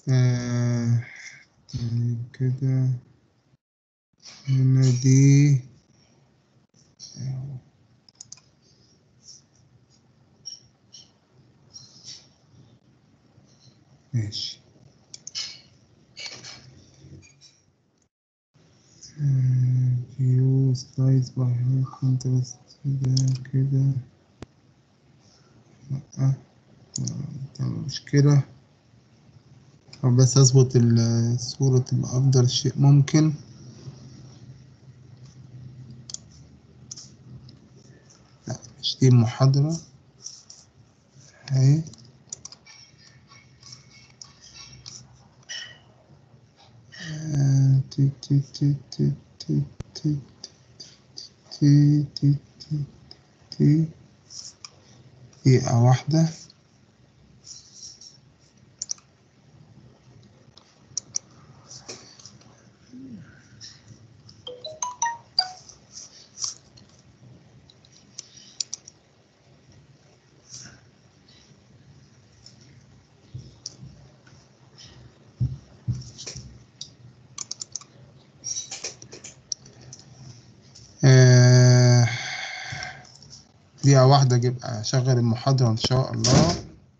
آه طيب كده هنا دي ماشي فيو سلايز باي كونتراست كده كده لأ تعمل مشكلة أو بس أظبط الصورة تبقى أفضل شيء ممكن لأ مش دي المحاضرة أهي آه، تي تي تي تي تي تي تي تي تي تي دقيقة واحدة آه، دقيقة واحدة أجيب أشغل المحاضرة إن شاء الله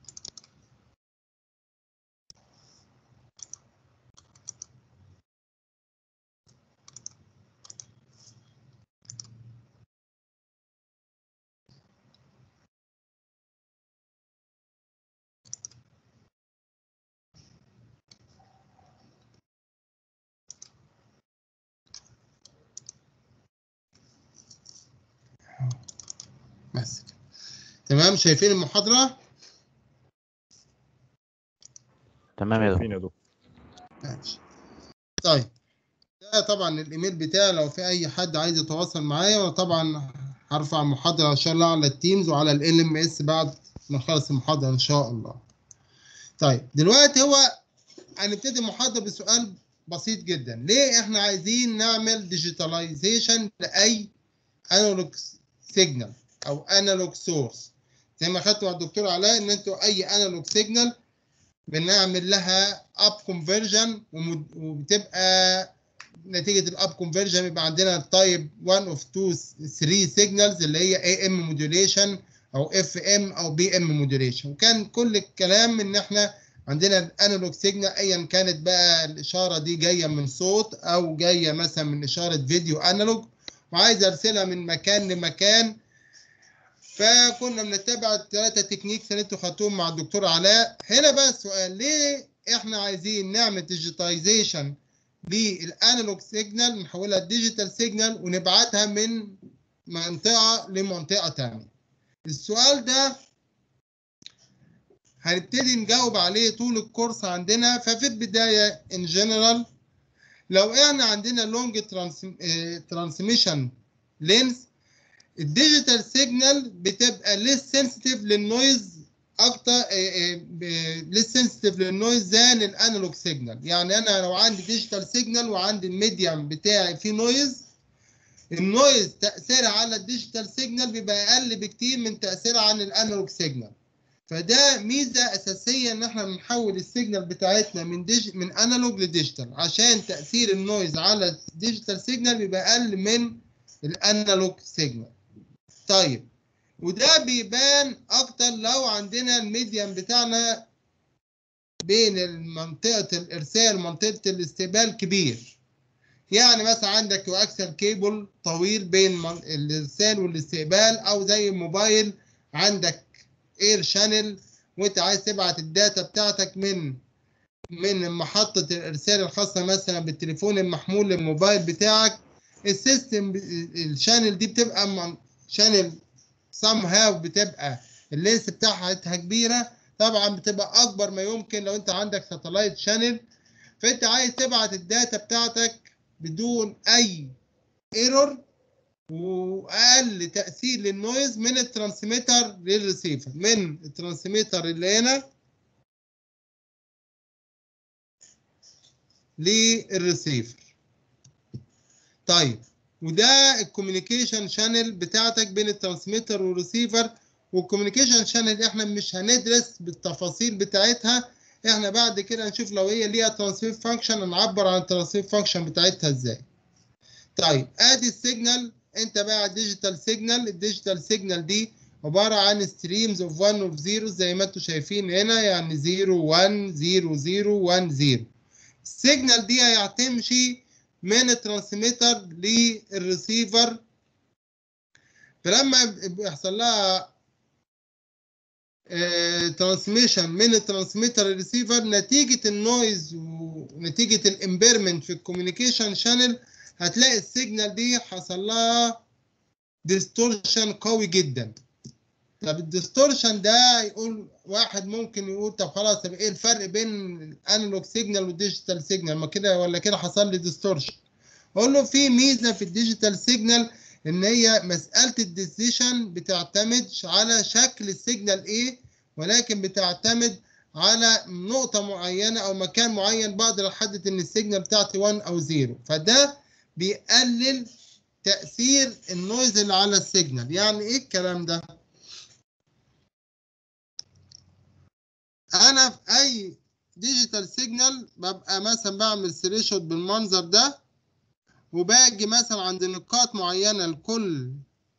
بس كده تمام شايفين المحاضرة؟ تمام يا دكتور فين يا دكتور ماشي طيب ده طبعا الايميل بتاعي لو في اي حد عايز يتواصل معايا وانا طبعا هرفع محاضرة ان شاء الله على التيمز وعلى ال ام اس بعد ما نخلص المحاضرة ان شاء الله طيب دلوقتي هو هنبتدي المحاضرة بسؤال بسيط جدا ليه احنا عايزين نعمل ديجيتاليزيشن لاي انالوج سيجنال او انالوج سورس زي ما خدتوا مع الدكتور علاء ان انتوا اي انالوج سيجنال بنعمل لها اب كونفرجن وبتبقى نتيجه الاب كونفرجن بيبقى عندنا تايب 1 اوف 2 3 سيجنالز اللي هي اي ام موديوليشن او اف ام او بي ام موديوليشن وكان كل الكلام ان احنا عندنا الانالوج سيجنال ايا كانت بقى الاشاره دي جايه من صوت او جايه مثلا من اشاره فيديو انالوج وعايز ارسلها من مكان لمكان فكنا بنتبع الثلاثه تكنيكس اللي انتوا خدتوهم مع الدكتور علاء هنا بقى السؤال ليه احنا عايزين نعمل ديجيتايزيشن للانالوج سيجنال نحولها ديجيتال سيجنال ونبعتها من منطقه لمنطقه ثانيه السؤال ده هنبتدي نجاوب عليه طول الكورس عندنا ففي البدايه ان جنرال لو احنا عندنا لونج ترانسميشن لينز الديجيتال سيجنال بتبقى ليس سنسيتيف للنويز اكتر ليس سنسيتيف للنويز ذان الانالوج سيجنال يعني انا لو عندي ديجيتال سيجنال وعندي الميديم بتاعي فيه نويز النويز تاثيرها على الديجيتال سيجنال بيبقى اقل بكتير من تاثيرها عن الانالوج سيجنال فده ميزه اساسيه ان احنا بنحول السيجنال بتاعتنا من ديج من انالوج لديجيتال عشان تاثير النويز على الديجيتال سيجنال بيبقى اقل من الانالوج سيجنال طيب وده بيبان اكتر لو عندنا الميديم بتاعنا بين منطقه الارسال ومنطقه الاستقبال كبير يعني مثلا عندك واكسل كيبل طويل بين الارسال والاستقبال او زي الموبايل عندك اير شانل وانت عايز تبعت الداتا بتاعتك من من محطة الإرسال الخاصة مثلا بالتليفون المحمول للموبايل بتاعك السيستم الشانل دي بتبقى شانل سام هاو بتبقى اللينس بتاعها كبيرة طبعا بتبقى أكبر ما يمكن لو أنت عندك ساتلايت شانل فأنت عايز تبعت الداتا بتاعتك بدون أي ايرور واقل تاثير للنويز من الترانسميتر للريسيفر من الترانسميتر اللي هنا للريسيفر طيب وده الكوميونيكيشن شانل بتاعتك بين الترانسميتر والريسيفر والكوميونيكيشن شانل احنا مش هندرس بالتفاصيل بتاعتها احنا بعد كده نشوف لو هي ليها ترانسفير فانكشن نعبر عن الترانسفير فانكشن بتاعتها ازاي طيب ادي السيجنال انت بقى الديجيتال سيجنال الديجيتال سيجنال دي عباره عن ستريمز اوف 1 اوف 0 زي ما انتم شايفين هنا يعني 0 1 0 0 1 0 السيجنال دي هتمشي من الترانسميتر للريسيفر فلما بيحصل لها ترانسميشن من الترانسميتر للريسيفر نتيجه النويز ونتيجه الامبيرمنت في الكوميونيكيشن شانل هتلاقي السيجنال دي حصل لها ديستورشن قوي جدا طب الديستورشن ده يقول واحد ممكن يقول طب خلاص طب ايه الفرق بين الانالوج سيجنال والديجيتال سيجنال ما كده ولا كده حصل لي ديستورشن اقول له في ميزه في الديجيتال سيجنال ان هي مساله الديسيشن بتعتمد على شكل السيجنال ايه ولكن بتعتمد على نقطه معينه او مكان معين بقدر احدد ان السيجنال بتاعتي 1 او 0 فده بيقلل تاثير النويز اللي على السيجنال يعني ايه الكلام ده انا في اي ديجيتال سيجنال ببقى مثلا بعمل ثريشولد بالمنظر ده وباجي مثلا عند نقاط معينه لكل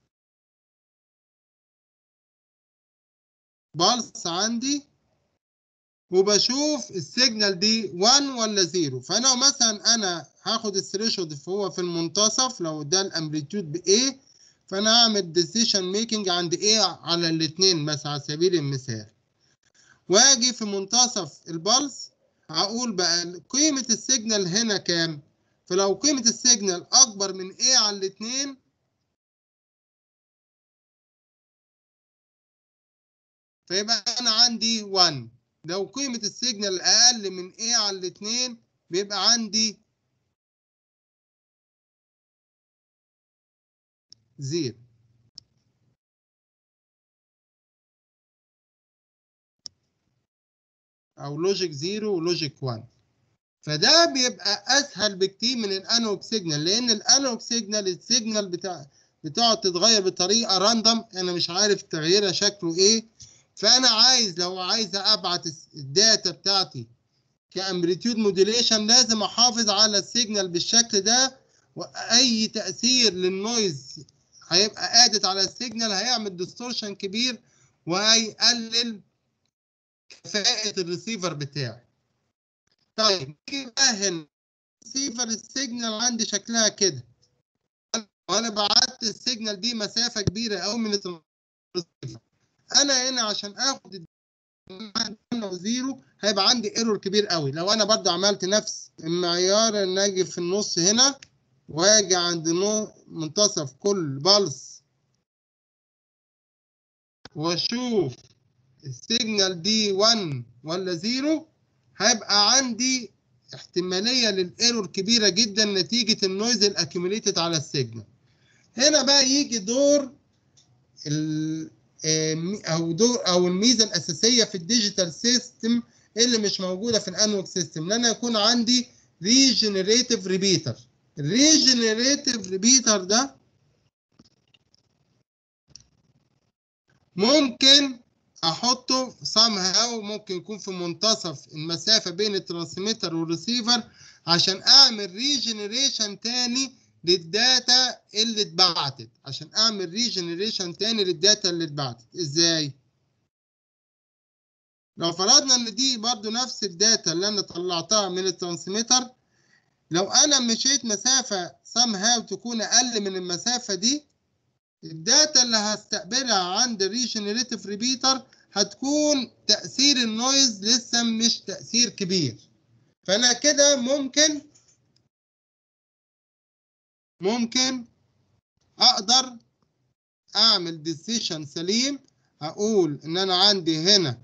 بالس عندي وبشوف السيجنال دي 1 ولا 0 فانا مثلا انا هاخد الثريشولد هو في المنتصف لو ده الامبليتيود ب A فانا هعمل ديسيشن ميكنج عند A على الاثنين مثلا على سبيل المثال واجي في منتصف البلس هقول بقى قيمة السيجنال هنا كام؟ فلو قيمة السيجنال أكبر من A على الاتنين فيبقى أنا عندي 1 لو قيمة السيجنال أقل من A على الاتنين بيبقى عندي زيرو او لوجيك 0 ولوجيك 1 فده بيبقى اسهل بكتير من الانالوج سيجنال لان الانالوج سيجنال السيجنال بتاع بتقعد تتغير بطريقه راندوم انا مش عارف تغييرها شكله ايه فانا عايز لو عايز ابعت الداتا بتاعتي كامبليتيود موديليشن لازم احافظ على السيجنال بالشكل ده واي تاثير للنويز هيبقى قادت على السيجنال هيعمل ديستورشن كبير وهيقلل كفاءة الريسيفر بتاعي. طيب نيجي بقى هنا الريسيفر السيجنال عندي شكلها كده. وانا بعت السيجنال دي مسافة كبيرة قوي من الريسيفر. انا هنا عشان اخد زيرو هيبقى عندي ايرور كبير قوي لو انا برضه عملت نفس المعيار ان اجي في النص هنا واجي عند منتصف كل بلس واشوف السيجنال دي 1 ولا 0 هيبقى عندي احتماليه للايرور كبيره جدا نتيجه النويز الاكيوميليتد على السيجنال هنا بقى يجي دور ال او دور او الميزه الاساسيه في الديجيتال سيستم اللي مش موجوده في الانوك سيستم ان انا يكون عندي ريجنريتيف ريبيتر الريجنريتيف ريبيتر ده ممكن احطه سام هاو ممكن يكون في منتصف المسافه بين الترانسميتر والريسيفر عشان اعمل ريجنريشن تاني للداتا اللي اتبعتت عشان اعمل ريجنريشن تاني للداتا اللي اتبعتت ازاي لو فرضنا ان دي برضو نفس الداتا اللي انا طلعتها من الترانسميتر لو انا مشيت مسافه سام هاو تكون اقل من المسافه دي الداتا اللي هستقبلها عند الريجنريتيف ريبيتر هتكون تأثير النويز لسه مش تأثير كبير فأنا كده ممكن ممكن أقدر أعمل ديسيشن سليم أقول إن أنا عندي هنا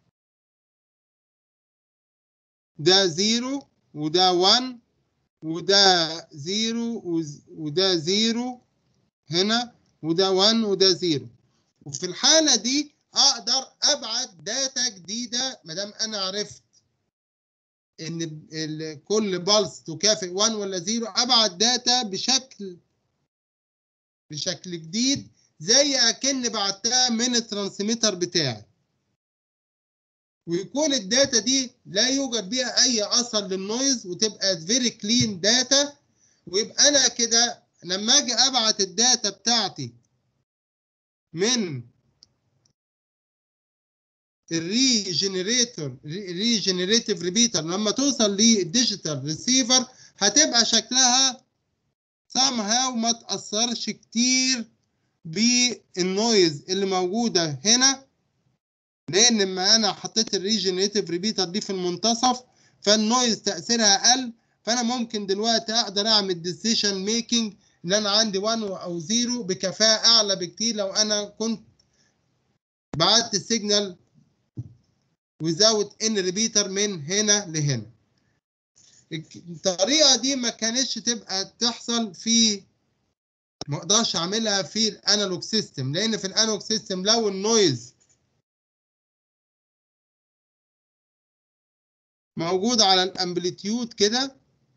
ده زيرو وده 1 وده زيرو وده زيرو هنا وده 1 وده 0 وفي الحالة دي أقدر أبعت داتا جديدة ما دام أنا عرفت إن كل بالس تكافئ 1 ولا 0 أبعت داتا بشكل بشكل جديد زي أكن بعتها من الترانسميتر بتاعي ويكون الداتا دي لا يوجد بيها اي اثر للنويز وتبقى فيري كلين داتا ويبقى انا كده لما اجي ابعت الداتا بتاعتي من الريجنريتور ريجنريتيف ريبيتر لما توصل للديجيتال ريسيفر هتبقى شكلها somehow ما تأثرش كتير بالنويز اللي موجودة هنا لأن لما أنا حطيت الريجنريتيف ريبيتر دي في المنتصف فالنويز تأثيرها أقل فأنا ممكن دلوقتي أقدر أعمل ديسيشن ميكنج إن أنا عندي 1 أو 0 بكفاءة أعلى بكتير لو أنا كنت بعت السيجنال without ان ريبيتر من هنا لهنا الطريقه دي ما كانتش تبقى تحصل في ما اقدرش اعملها في الانالوج سيستم لان في الانالوج سيستم لو النويز موجود على الامبليتيود كده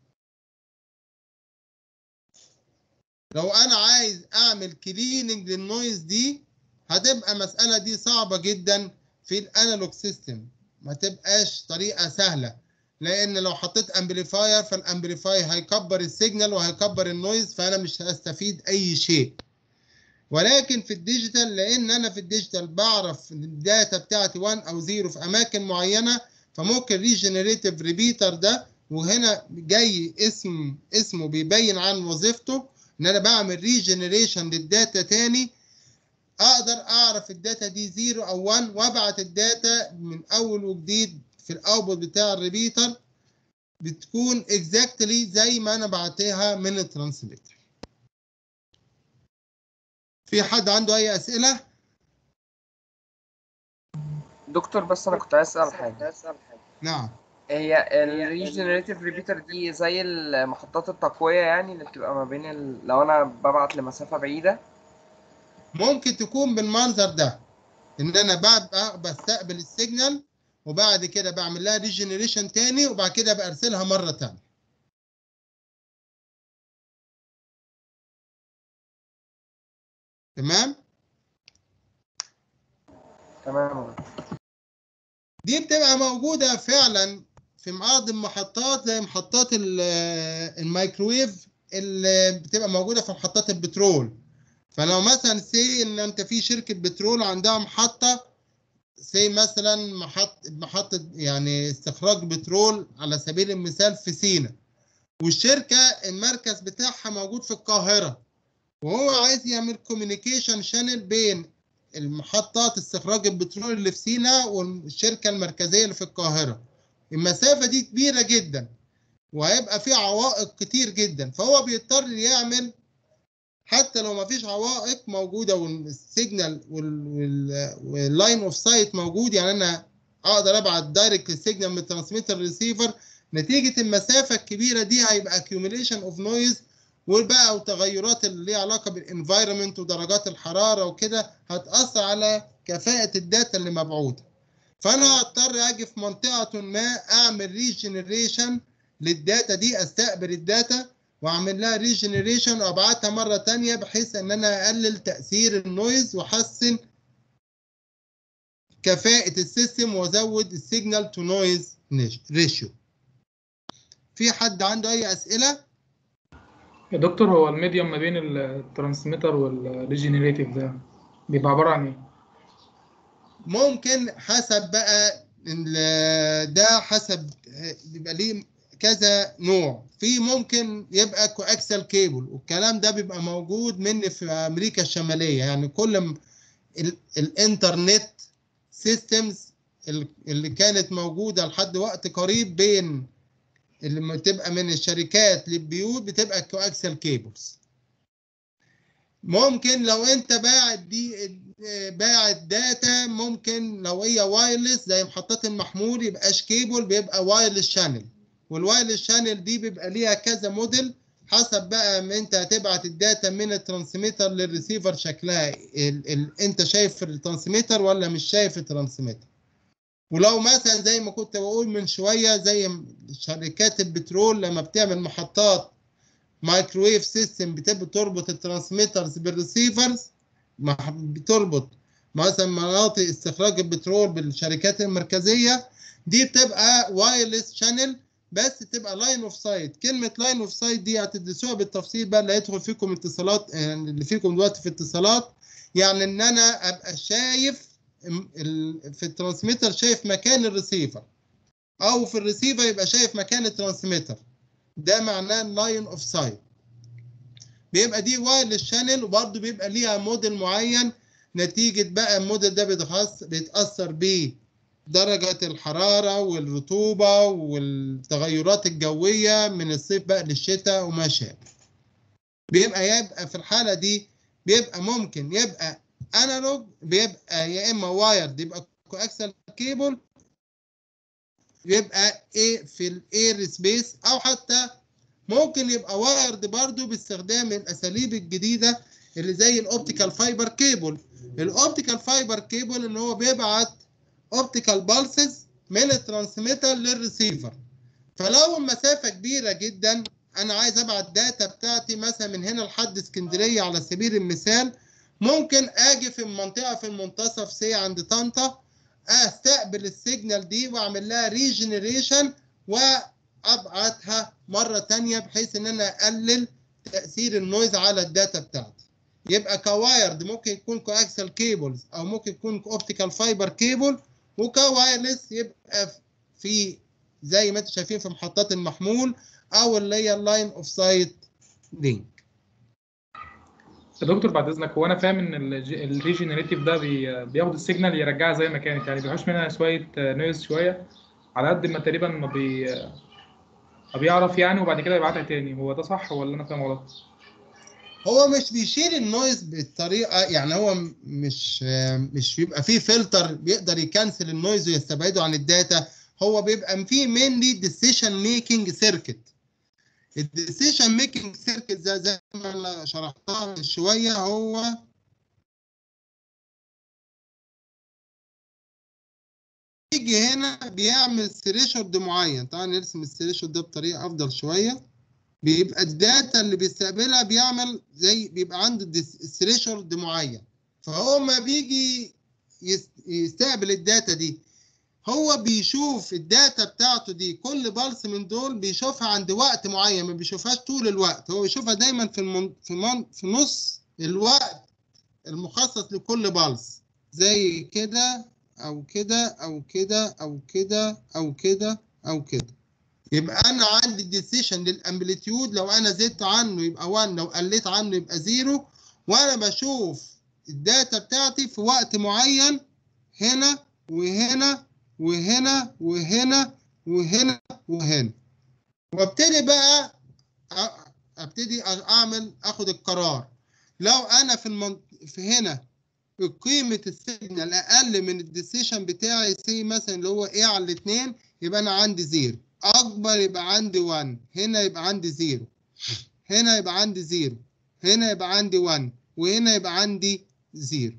لو انا عايز اعمل كليننج للنويز دي هتبقى المساله دي صعبه جدا في الانالوج سيستم ما تبقاش طريقه سهله لان لو حطيت امبليفاير فالامبليفاير هيكبر السيجنال وهيكبر النويز فانا مش هستفيد اي شيء ولكن في الديجيتال لان انا في الديجيتال بعرف الداتا بتاعتي 1 او 0 في اماكن معينه فممكن ريجنريتيف ريبيتر ده وهنا جاي اسم اسمه بيبين عن وظيفته ان انا بعمل ريجنريشن للداتا تاني اقدر اعرف الداتا دي 0 او 1 وابعت الداتا من اول وجديد في الاوتبوت بتاع الريبيتر بتكون اكزاكتلي زي ما انا بعتها من الترانسليتر في حد عنده اي اسئله دكتور بس انا كنت عايز اسال حاجه نعم هي الريجنريتيف ريبيتر دي زي المحطات التقويه يعني اللي بتبقى ما بين ال... لو انا ببعت لمسافه بعيده ممكن تكون بالمنظر ده ان انا ببقى بستقبل السيجنال وبعد كده بعمل لها ريجنريشن تاني وبعد كده برسلها مره تانية تمام تمام دي بتبقى موجوده فعلا في بعض المحطات زي محطات ال- الميكروويف اللي بتبقى موجوده في محطات البترول فلو مثلا سي ان انت في شركه بترول عندها محطه سي مثلا محط محطه يعني استخراج بترول على سبيل المثال في سينا والشركه المركز بتاعها موجود في القاهره وهو عايز يعمل كوميونيكيشن شانل بين المحطات استخراج البترول اللي في سينا والشركه المركزيه اللي في القاهره المسافه دي كبيره جدا وهيبقى في عوائق كتير جدا فهو بيضطر يعمل حتى لو ما فيش عوائق موجوده والسيجنال واللاين اوف سايت موجود يعني انا اقدر ابعت دايركت السيجنال من الترانسميتر ريسيفر نتيجه المسافه الكبيره دي هيبقى accumulation اوف نويز وبقى وتغيرات اللي ليها علاقه بالانفايرمنت ودرجات الحراره وكده هتاثر على كفاءه الداتا اللي مبعوثه فانا هضطر اجي في منطقه ما اعمل ريجنريشن للداتا دي استقبل الداتا واعمل لها ريجنريشن وابعتها مره تانية بحيث ان انا اقلل تاثير النويز واحسن كفاءه السيستم وازود السيجنال تو نويز ريشيو في حد عنده اي اسئله يا دكتور هو الميديوم ما بين الترانسميتر والريجنريتيف ده بيبقى عبارة عن ايه؟ ممكن حسب بقى ال- ده حسب بيبقى ليه كذا نوع في ممكن يبقى كواكسل كيبل والكلام ده بيبقى موجود مني في امريكا الشماليه يعني كل م- ال- الانترنت سيستمز اللي كانت موجوده لحد وقت قريب بين اللي بتبقى من الشركات للبيوت بتبقى كواكسل كيبلز ممكن لو انت باعت دي باعت داتا ممكن لو هي وايرلس زي محطات المحمول يبقاش كيبل بيبقى وايرلس شانل والوايرلس شانل دي بيبقى ليها كذا موديل حسب بقى ما انت هتبعت الداتا من الترانسميتر للريسيفر شكلها ال ال انت شايف الترانسميتر ولا مش شايف الترانسميتر ولو مثلا زي ما كنت بقول من شويه زي شركات البترول لما بتعمل محطات مايكرويف سيستم بتبقى تربط الترانسميترز بالريسيفرز مع- بتربط مثلا مناطق استخراج البترول بالشركات المركزيه دي بتبقى وايرلس شانل بس تبقى لاين اوف سايت كلمه لاين اوف سايت دي هتدرسوها بالتفصيل بقى اللي هيدخل فيكم اتصالات يعني اللي فيكم دلوقتي في اتصالات يعني ان انا ابقى شايف ال- في الترانسميتر شايف مكان الريسيفر او في الريسيفر يبقى شايف مكان الترانسميتر ده معناه لاين اوف سايت بيبقى دي وايرلس شانل وبرضه بيبقى ليها موديل معين نتيجة بقى الموديل ده بيتخص بيتأثر بدرجة الحرارة والرطوبة والتغيرات الجوية من الصيف بقى للشتاء وما شابه بيبقى يبقى في الحالة دي بيبقى ممكن يبقى انالوج بيبقى يا اما وايرد يبقى كواكسل كيبل يبقى ايه في الاير سبيس او حتى ممكن يبقى وايرد برضو باستخدام الاساليب الجديده اللي زي الاوبتيكال فايبر كيبل الاوبتيكال فايبر كيبل ان هو بيبعت اوبتيكال بالسز من الترانسميتر للريسيفر فلو المسافه كبيره جدا انا عايز ابعت داتا بتاعتي مثلا من هنا لحد اسكندريه على سبيل المثال ممكن اجي في المنطقه في المنتصف سي عند طنطا استقبل السيجنال دي واعمل لها ريجنريشن وابعتها مره تانية بحيث ان انا اقلل تاثير النويز على الداتا بتاعتي يبقى كوايرد ممكن يكون كواكسل كيبلز او ممكن يكون اوبتيكال فايبر كيبل وكوايرلس يبقى في زي ما انتم شايفين في محطات المحمول او اللي هي اللاين اوف سايت لينك يا دكتور بعد اذنك هو انا فاهم ان الريجنريتيف ده بي- بياخد السيجنال يرجعها زي ما كانت يعني بيحوش منها شويه نويز شويه على قد ما تقريبا ما بي ما بيعرف يعني وبعد كده يبعتها تاني هو ده صح ولا انا فاهم غلط؟ هو مش بيشيل النويز بالطريقه يعني هو م- مش مش بيبقى فيه فلتر بيقدر يكنسل النويز ويستبعده عن الداتا هو بيبقى فيه مينلي ديسيشن ميكنج سيركت الديسيشن ميكنج سيركت ده زي ما انا شرحتها من شويه هو يجي هنا بيعمل ثريشولد معين تعال نرسم الثريشولد ده بطريقه افضل شويه بيبقى الداتا اللي بيستقبلها بيعمل زي بيبقى عنده ثريشولد معين فهو ما بيجي يس- يستقبل الداتا دي هو بيشوف الداتا بتاعته دي كل بالس من دول بيشوفها عند وقت معين ما بيشوفهاش طول الوقت هو بيشوفها دايما في المن... في, من... في نص الوقت المخصص لكل بالس زي كده او كده او كده او كده او كده او كده يبقى انا عندي ديسيشن للامبليتيود لو انا زدت عنه يبقى 1 لو قلت عنه يبقى 0 وانا بشوف الداتا بتاعتي في وقت معين هنا وهنا وهنا وهنا وهنا وهنا وابتدي بقى أ- ابتدي اعمل اخد القرار لو انا في المن... في هنا قيمة السيجنال أقل من الديسيشن بتاعي سي مثلا اللي هو إيه على الاتنين يبقى أنا عندي زيرو أكبر يبقى عندي 1 هنا يبقى عندي زيرو هنا يبقى عندي زيرو هنا يبقى عندي 1 وهنا يبقى عندي زيرو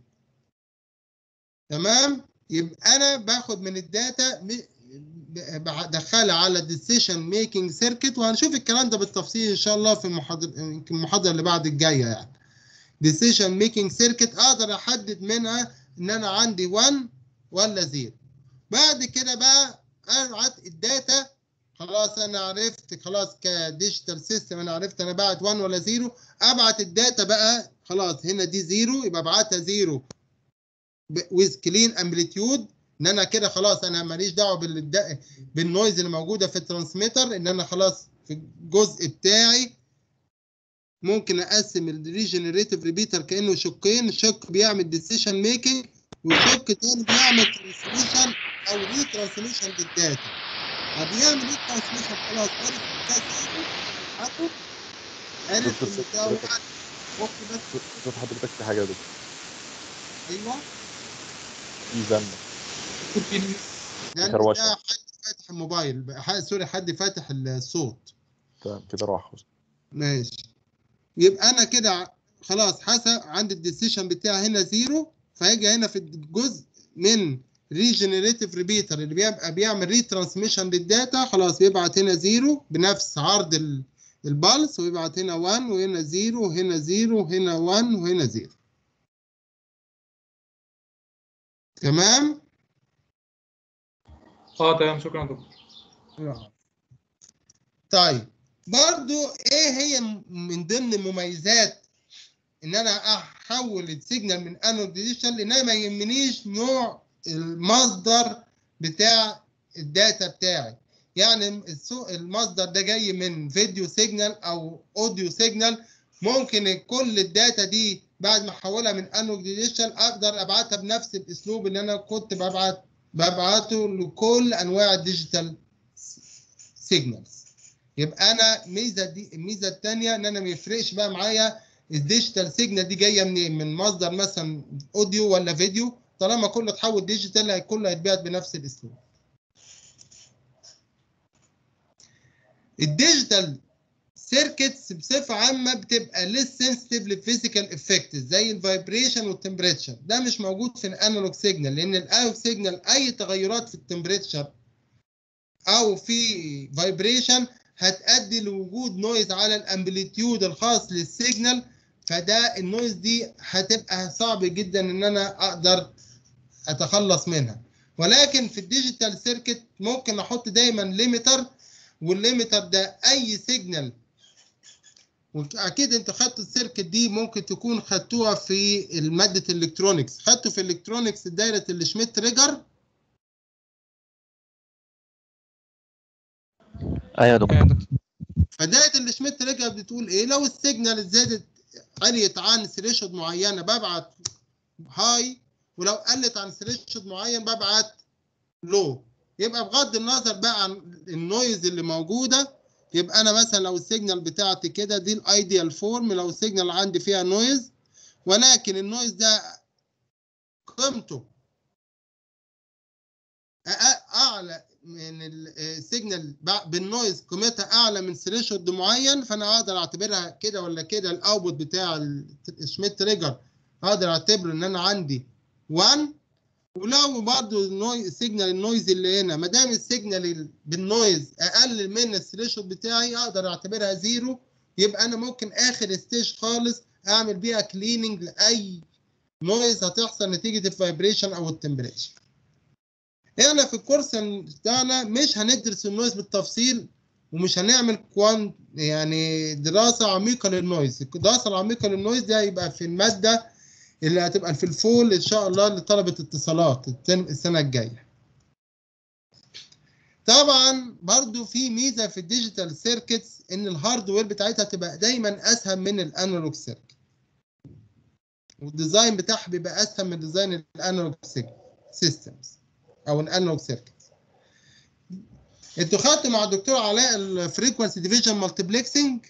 تمام يبقى أنا باخد من الداتا ب- ب- بدخلها على ديسيشن ميكنج سيركت وهنشوف الكلام ده بالتفصيل إن شاء الله في المحاضرة يمكن المحاضرة اللي بعد الجاية يعني ديسيشن ميكنج سيركت اقدر احدد منها ان انا عندي 1 ولا 0 بعد كده بقى ابعت الداتا خلاص انا عرفت خلاص كديجيتال سيستم انا عرفت انا بعت 1 ولا 0 ابعت الداتا بقى خلاص هنا دي 0 يبقى ابعتها 0 ويز كلين امبليتيود ان انا كده خلاص انا ماليش دعوه بالد- بالنويز اللي موجوده في الترانسميتر ان انا خلاص في الجزء بتاعي ممكن اقسم الريجنريتيف ريبيتر كانه شقين شق بيعمل ديسيشن ميكنج وشق تاني بيعمل ترانسميشن او ري ترانسميشن للداتا طب بيعمل ري ترانسميشن خلاص عرف بتاع زيرو حطه عرف دكتور ان ده دكتور- واحد ممكن بس صوت حضرتك في حاجة يا دكتور ايوه في زنة لان كروشة. ده حد فاتح الموبايل ح- سوري حد فاتح الصوت تمام كده راح ماشي يبقى انا كده خلاص حسب عندي الديسيشن بتاعي هنا زيرو فهيجي هنا في الجزء من ريجنريتيف ريبيتر اللي بيبقى بيعمل ري ترانسميشن للداتا خلاص بيبعت هنا زيرو بنفس عرض ال- البلس ويبعت هنا 1 وهنا زيرو وهنا زيرو وهنا 1 وهنا زيرو تمام اه تمام شكرا يا دكتور طيب برضو ايه هي م- من ضمن مميزات ان انا احول السيجنال من انالوج ديجيتال لان انا ما يهمنيش نوع المصدر بتاع الداتا بتاعي يعني السو- المصدر ده جاي من فيديو سيجنال او اوديو سيجنال ممكن كل الداتا دي بعد ما احولها من انالوج ديجيتال اقدر ابعتها بنفس الاسلوب اللي انا كنت ببعت ببعته لكل انواع الديجيتال سيجنالز يبقى انا ميزه دي الميزه الثانيه ان انا ما يفرقش بقى معايا الديجيتال سيجنال دي جايه منين من مصدر مثلا اوديو ولا فيديو طالما كله اتحول ديجيتال كله هيتبعت بنفس الاسلوب الديجيتال سيركتس بصفه عامه بتبقى ليس سنسيتيف للفيزيكال افكت زي الفايبريشن والتمبريتشر ده مش موجود في الانالوج سيجنال لان الانالوج سيجنال اي تغيرات في التمبريتشر او في فايبريشن هتؤدي لوجود نويز على الامبليتيود الخاص للسيجنال فده النويز دي هتبقى صعب جدا ان انا اقدر اتخلص منها ولكن في الديجيتال سيركت ممكن احط دايما ليميتر والليميتر ده اي سيجنال واكيد انت خدت السيركت دي ممكن تكون خدتوها في الماده الالكترونكس خدتوا في الالكترونكس دايره الشميت تريجر ايوه يا دكتور فدايره الشميت تريجر بتقول ايه لو السيجنال زادت عليت عن ثريشولد معينه ببعت هاي ولو قلت عن ثريشولد معين ببعت لو يبقى بغض النظر بقى عن النويز اللي موجوده يبقى انا مثلا لو السيجنال بتاعتي كده دي الايديال فورم لو السيجنال عندي فيها نويز ولكن النويز ده قيمته أ- اعلى من السيجنال بالنويز قيمتها اعلى من ثريشولد معين فانا اقدر اعتبرها كده ولا كده الاوتبوت بتاع الشميت تريجر اقدر اعتبره ان انا عندي 1 ولو برضه النويز السيجنال النويز اللي هنا ما دام السيجنال ال- بالنويز اقل من الثريشولد بتاعي اقدر اعتبرها زيرو يبقى انا ممكن اخر ستيج خالص اعمل بيها كليننج لاي نويز هتحصل نتيجه الفايبريشن او التمبريتشر احنا في الكورس بتاعنا مش هندرس النويز بالتفصيل ومش هنعمل كوان يعني دراسه عميقه للنويز الدراسه العميقه للنويز دي هيبقى في الماده اللي هتبقى في الفول ان شاء الله لطلبه اتصالات الترم- السنه الجايه طبعا برضو في ميزه في الديجيتال سيركتس ان الهاردوير بتاعتها تبقى دايما اسهل من الانالوج سيركت والديزاين بتاعها بيبقى اسهل من ديزاين الانالوج سيستمز او الانالوج سيركت انتوا خدتوا مع الدكتور علاء الفريكونسي ديفيجن مالتيبلكسنج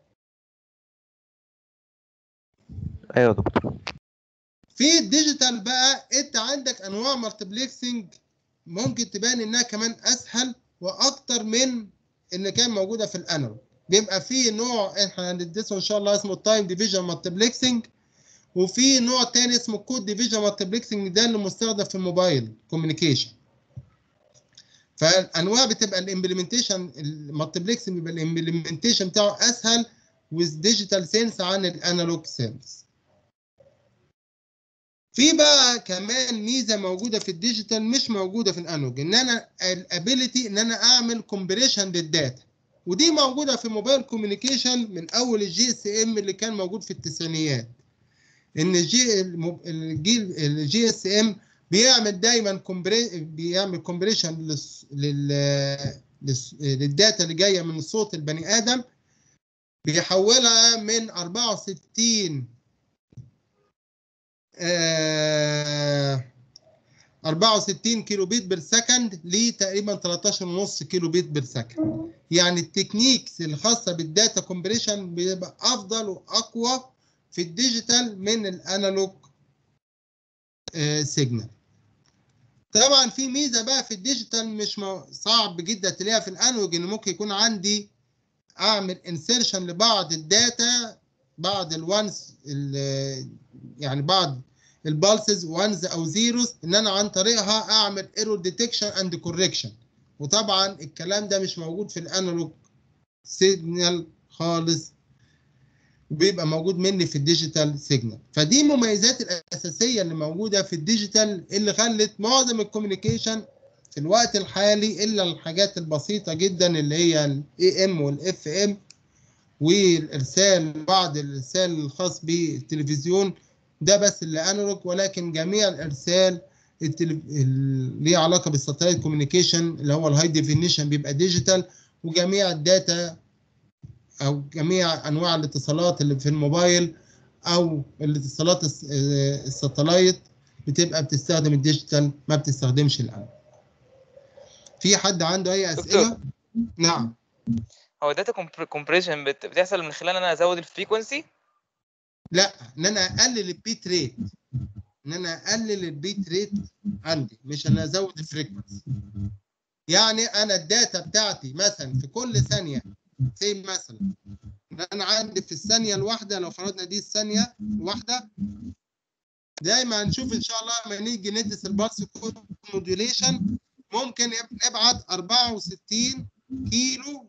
ايوه يا دكتور في الديجيتال بقى انت عندك انواع مالتيبلكسنج ممكن تبان انها كمان اسهل واكتر من اللي كان موجوده في الانالوج بيبقى في نوع احنا هندرسه ان شاء الله اسمه التايم ديفيجن مالتيبلكسنج وفي نوع تاني اسمه كود ديفيجن مالتيبلكسنج ده اللي مستخدم في الموبايل كوميونيكيشن فالانواع بتبقى الامبلمنتيشن المالتيبلكسنج بيبقى الامبلمنتيشن بتاعه اسهل with digital sense عن الانالوج سينس في بقى كمان ميزه موجوده في الديجيتال مش موجوده في الانالوج ان انا الابيليتي ان انا اعمل كومبريشن للداتا ودي موجوده في موبايل كوميونيكيشن من اول الجي اس ام اللي كان موجود في التسعينيات ان الجي الجيل الجي اس ام بيعمل دايما كومبري بيعمل كومبريشن لل للس- للداتا اللي جايه من صوت البني ادم بيحولها من 64 آه 64 كيلو بيت بير سكند لتقريبا 13.5 كيلو بيت بير سكند يعني التكنيكس الخاصه بالداتا كومبريشن بيبقى افضل واقوى في الديجيتال من الانالوج سيجنال طبعا في ميزه بقى في الديجيتال مش مو- صعب جدا تلاقيها في الانالوج ان ممكن يكون عندي اعمل انسيرشن لبعض الداتا بعض الوانس يعني بعض البالسز وانز او زيروز ان انا عن طريقها اعمل ايرور ديتكشن اند كوركشن وطبعا الكلام ده مش موجود في الانالوج سيجنال خالص وبيبقى موجود مني في الديجيتال سيجنال فدي المميزات الاساسيه اللي موجوده في الديجيتال اللي خلت معظم الكوميونيكيشن في الوقت الحالي الا الحاجات البسيطه جدا اللي هي الاي ام والاف ام والارسال بعض الارسال الخاص بالتلفزيون ده بس اللي انالوج ولكن جميع الارسال التلف... اللي ليه علاقه بالساتلايت كوميونيكيشن اللي هو الهاي ديفينيشن بيبقى ديجيتال وجميع الداتا او جميع انواع الاتصالات اللي في الموبايل او الاتصالات الس- آه، الساتلايت بتبقى بتستخدم الديجيتال ما بتستخدمش الان في حد عنده اي اسئله دكتور. نعم هو داتا كومبريشن بتحصل من خلال ان انا ازود الفريكونسي لا ان انا اقلل البيت ريت ان انا اقلل البيت ريت عندي مش ان ازود الفريكونسي يعني انا الداتا بتاعتي مثلا في كل ثانيه زي مثلا إن انا عندي في الثانيه الواحده لو فرضنا دي الثانيه الواحده دايما هنشوف ان شاء الله لما نيجي ندرس البلس كود موديوليشن ممكن يب- نبعت 64 كيلو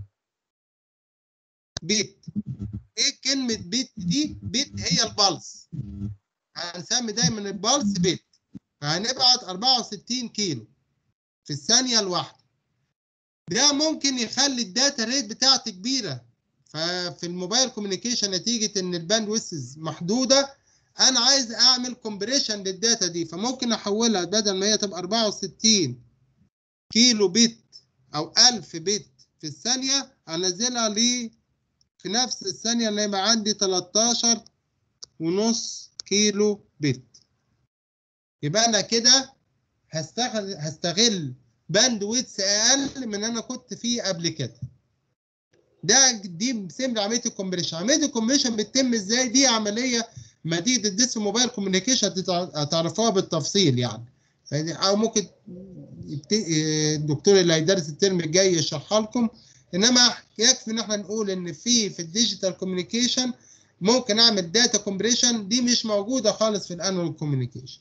بيت ايه كلمه بيت دي بيت هي البلس هنسمي دايما البلس بيت فهنبعت 64 كيلو في الثانيه الواحده ده ممكن يخلي الداتا ريت بتاعتي كبيره ففي الموبايل كوميونيكيشن نتيجه ان الباند ويسز محدوده انا عايز اعمل كومبريشن للداتا دي فممكن احولها بدل ما هي تبقى 64 كيلو بت او 1000 بت في الثانيه انزلها ل في نفس الثانيه اللي يبقى عندي 13 ونص كيلو بت يبقى انا كده هستغل هستغل باند ويتس اقل من انا كنت فيه قبل كده ده دي بسبب عمليه الكومبريشن عمليه الكومبريشن بتتم ازاي دي عمليه ما تيجي تدرس موبايل كوميونيكيشن هتعرفوها بالتفصيل يعني فدي- او ممكن يبت- الدكتور اللي هيدرس الترم الجاي يشرحها لكم انما يكفي ان احنا نقول ان في في الديجيتال كوميونيكيشن ممكن اعمل داتا كومبريشن دي مش موجوده خالص في الانوال كوميونيكيشن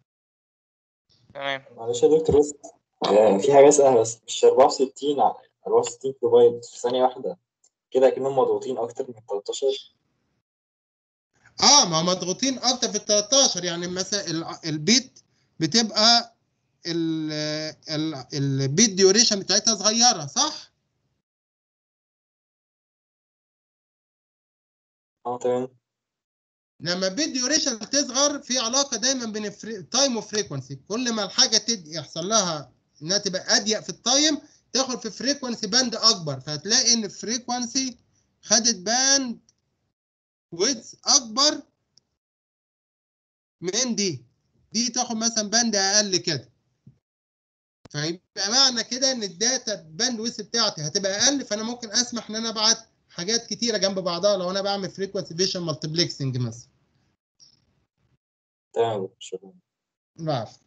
تمام معلش يا دكتور بس آه، في حاجة أسألها بس مش 64 ع- 64 كيلو بايت في ثانية واحدة كده كأنهم مضغوطين أكتر من 13 اه ما هم مضغوطين اكتر في ال 13 يعني مثلا ال- البيت بتبقى ال ال البيت ديوريشن بتاعتها صغيره صح؟ اه تمام لما البيت ديوريشن تصغر في علاقه دايما بين التايم وفريكونسي كل ما الحاجه تد- يحصل لها انها تبقى اضيق في التايم تاخد في فريكونسي باند اكبر فهتلاقي ان الفريكونسي خدت باند ويدز اكبر من دي دي تاخد مثلا باند اقل كده فيبقى معنى كده ان الداتا باند ويدز بتاعتي هتبقى اقل فانا ممكن اسمح ان انا ابعت حاجات كتيره جنب بعضها لو انا بعمل فريكونسي فيشن مالتيبلكسنج مثلا تمام يا دكتور شكرا بعرف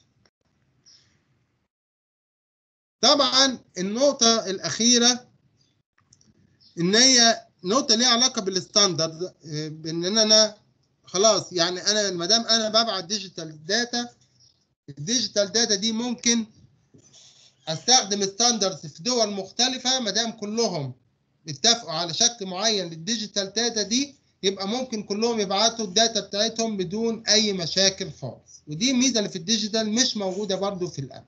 طبعا النقطة الأخيرة إن هي نقطة ليها علاقة بالستاندرد آه، بإن أنا خلاص يعني أنا ما دام أنا ببعت ديجيتال داتا الديجيتال داتا دي ممكن استخدم ستاندردز في دول مختلفة ما دام كلهم اتفقوا على شكل معين للديجيتال داتا دي يبقى ممكن كلهم يبعتوا الداتا بتاعتهم بدون اي مشاكل خالص ودي الميزه اللي في الديجيتال مش موجوده برضو في الان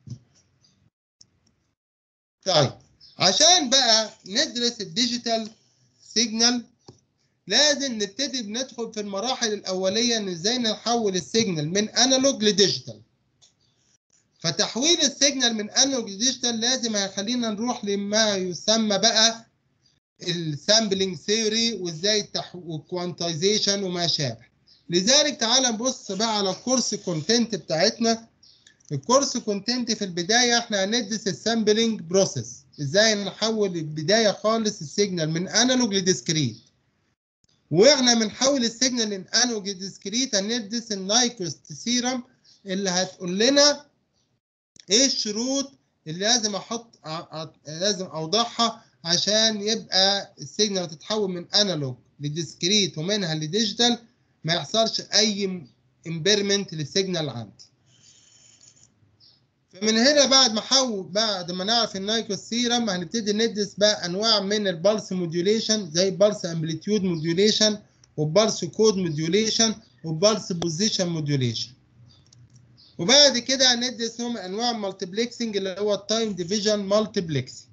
طيب عشان بقى ندرس الديجيتال سيجنال لازم نبتدي بندخل في المراحل الاوليه ان ازاي نحول السيجنال من انالوج لديجيتال فتحويل السيجنال من انالوج لديجيتال لازم هيخلينا نروح لما يسمى بقى السامبلينج ثيوري وازاي التح... والكوانتايزيشن وما شابه لذلك تعال نبص بقى على الكورس كونتنت بتاعتنا الكورس كونتنت في البدايه احنا هندرس السامبلينج بروسيس ازاي نحول البدايه خالص السيجنال من انالوج لديسكريت واحنا بنحول السيجنال من انالوج لديسكريت هندرس النايكوست سيرم اللي هتقول لنا ايه الشروط اللي لازم احط ع- ع- لازم اوضحها عشان يبقى السيجنال تتحول من انالوج لديسكريت ومنها لديجيتال ما يحصلش اي امبيرمنت للسيجنال عندي فمن هنا بعد ما حول بعد ما نعرف النايكو سيرم هنبتدي ندرس بقى انواع من البلس موديوليشن زي البلس امبليتيود موديوليشن والبلس كود موديوليشن والبلس بوزيشن موديوليشن وبعد كده هندرس نوع من انواع المالتيبلكسنج اللي هو التايم ديفيجن مالتيبلكسنج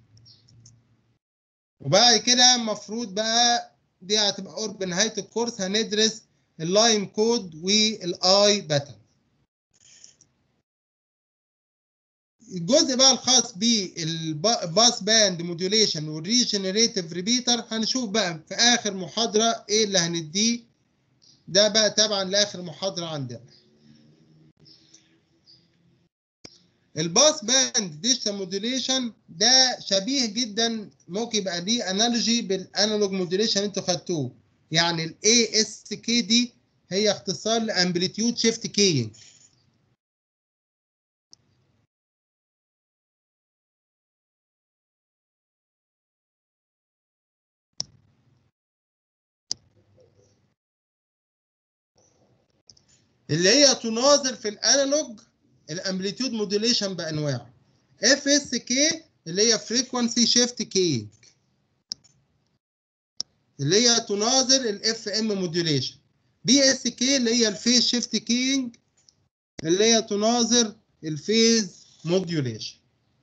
وبعد كده المفروض بقى دي هتبقى قرب نهايه الكورس هندرس اللاين كود والاي باترن الجزء بقى الخاص بالباس باند موديوليشن والريجنريتيف ريبيتر هنشوف بقى في اخر محاضره ايه اللي هنديه ده بقى تبعا لاخر محاضره عندنا الباس باند ديجيتال موديوليشن ده شبيه جدا ممكن يبقى ليه انالوجي بالانالوج موديوليشن انتوا خدتوه يعني الاي اس كي دي هي اختصار لامبليتيود شيفت كينج اللي هي تناظر في الانالوج الامبليتيود موديوليشن بانواعه اف اس كي اللي هي فريكوانسي شيفت كي اللي هي تناظر الاف ام موديوليشن بي اس كي اللي هي الفيز شيفت كينج اللي هي تناظر الفيز موديوليشن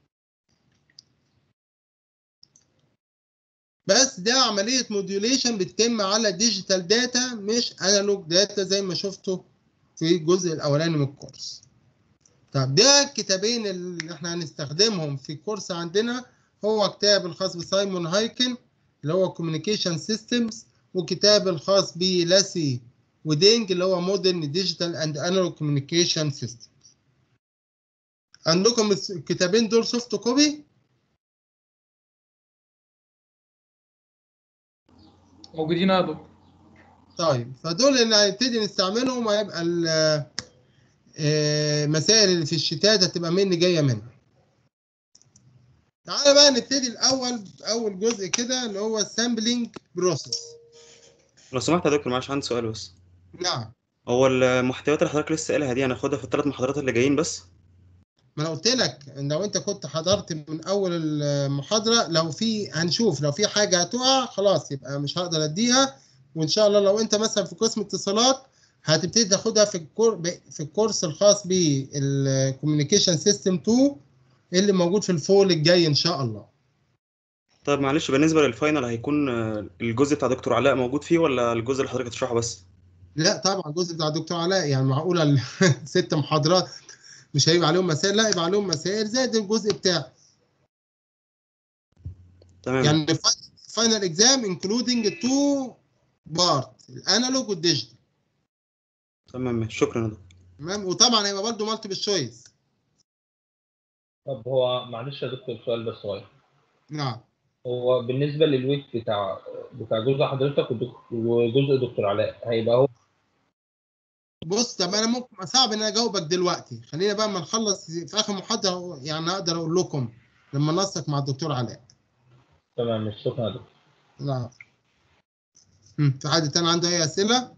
بس ده عملية موديوليشن بتتم على ديجيتال داتا مش انالوج داتا زي ما شفتوا في الجزء الاولاني من الكورس طب ده الكتابين اللي احنا هنستخدمهم في الكورس عندنا هو كتاب الخاص بسايمون هايكن اللي هو كوميونيكيشن سيستمز وكتاب الخاص بلاسي ودينج اللي هو مودرن ديجيتال اند انالوج كوميونيكيشن سيستم عندكم الكتابين دول سوفت كوبي موجودين يا دكتور طيب فدول اللي هنبتدي نستعملهم هيبقى المسائل اللي في الشتات هتبقى مني جايه منها تعالى بقى نبتدي الاول اول جزء كده اللي هو السامبلينج بروسيس لو سمحت يا دكتور معلش عندي سؤال بس نعم هو المحتويات اللي حضرتك لسه قايلها دي هناخدها في الثلاث محاضرات اللي جايين بس ما انا قلت لك ان لو انت كنت حضرت من اول المحاضره لو في هنشوف لو في حاجه هتقع خلاص يبقى مش هقدر اديها وان شاء الله لو انت مثلا في قسم اتصالات هتبتدي تاخدها في الكور في الكورس الخاص بالكوميونيكيشن سيستم 2 اللي موجود في الفول الجاي ان شاء الله طيب معلش بالنسبه للفاينل هيكون آه، الجزء بتاع دكتور علاء موجود فيه ولا الجزء اللي حضرتك هتشرحه بس لا طبعا الجزء بتاع الدكتور علاء يعني معقوله الست محاضرات مش هيبقى عليهم مسائل لا يبقى عليهم مسائل زائد الجزء بتاعه تمام يعني فاينل اكزام انكلودنج تو بارت الانالوج والديجيتال تمام ماشي شكرا يا دكتور تمام وطبعا هيبقى برضه مالتيبل تشويس طب هو معلش يا دكتور سؤال بس صغير نعم هو بالنسبة للويت بتاع بتاع جزء حضرتك ودك- وجزء دكتور علاء هيبقى هو بص طب انا ممكن صعب ان انا اجاوبك دلوقتي خلينا بقى اما نخلص في اخر محاضره يعني اقدر اقول لكم لما ننسق مع الدكتور علاء تمام مش شكرا يا دكتور لا مم، في حد تاني عنده اي اسئله؟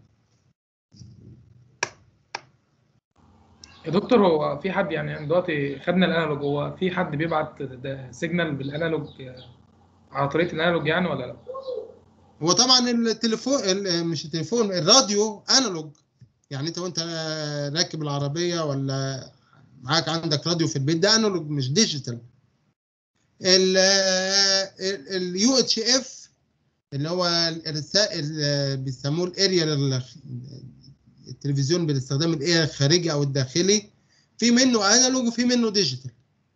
يا دكتور هو في حد يعني دلوقتي خدنا الانالوج هو في حد بيبعت سيجنال بالانالوج آه، على طريقه الانالوج يعني ولا لا؟ هو طبعا التليفون ال- مش التليفون الراديو انالوج يعني انت وانت راكب العربيه ولا معاك عندك راديو في البيت ده انالوج مش ديجيتال اليو اتش اف اللي هو الرسائل بيسموه الاريال التلفزيون باستخدام الايه الخارجي او الداخلي في منه انالوج وفي منه ديجيتال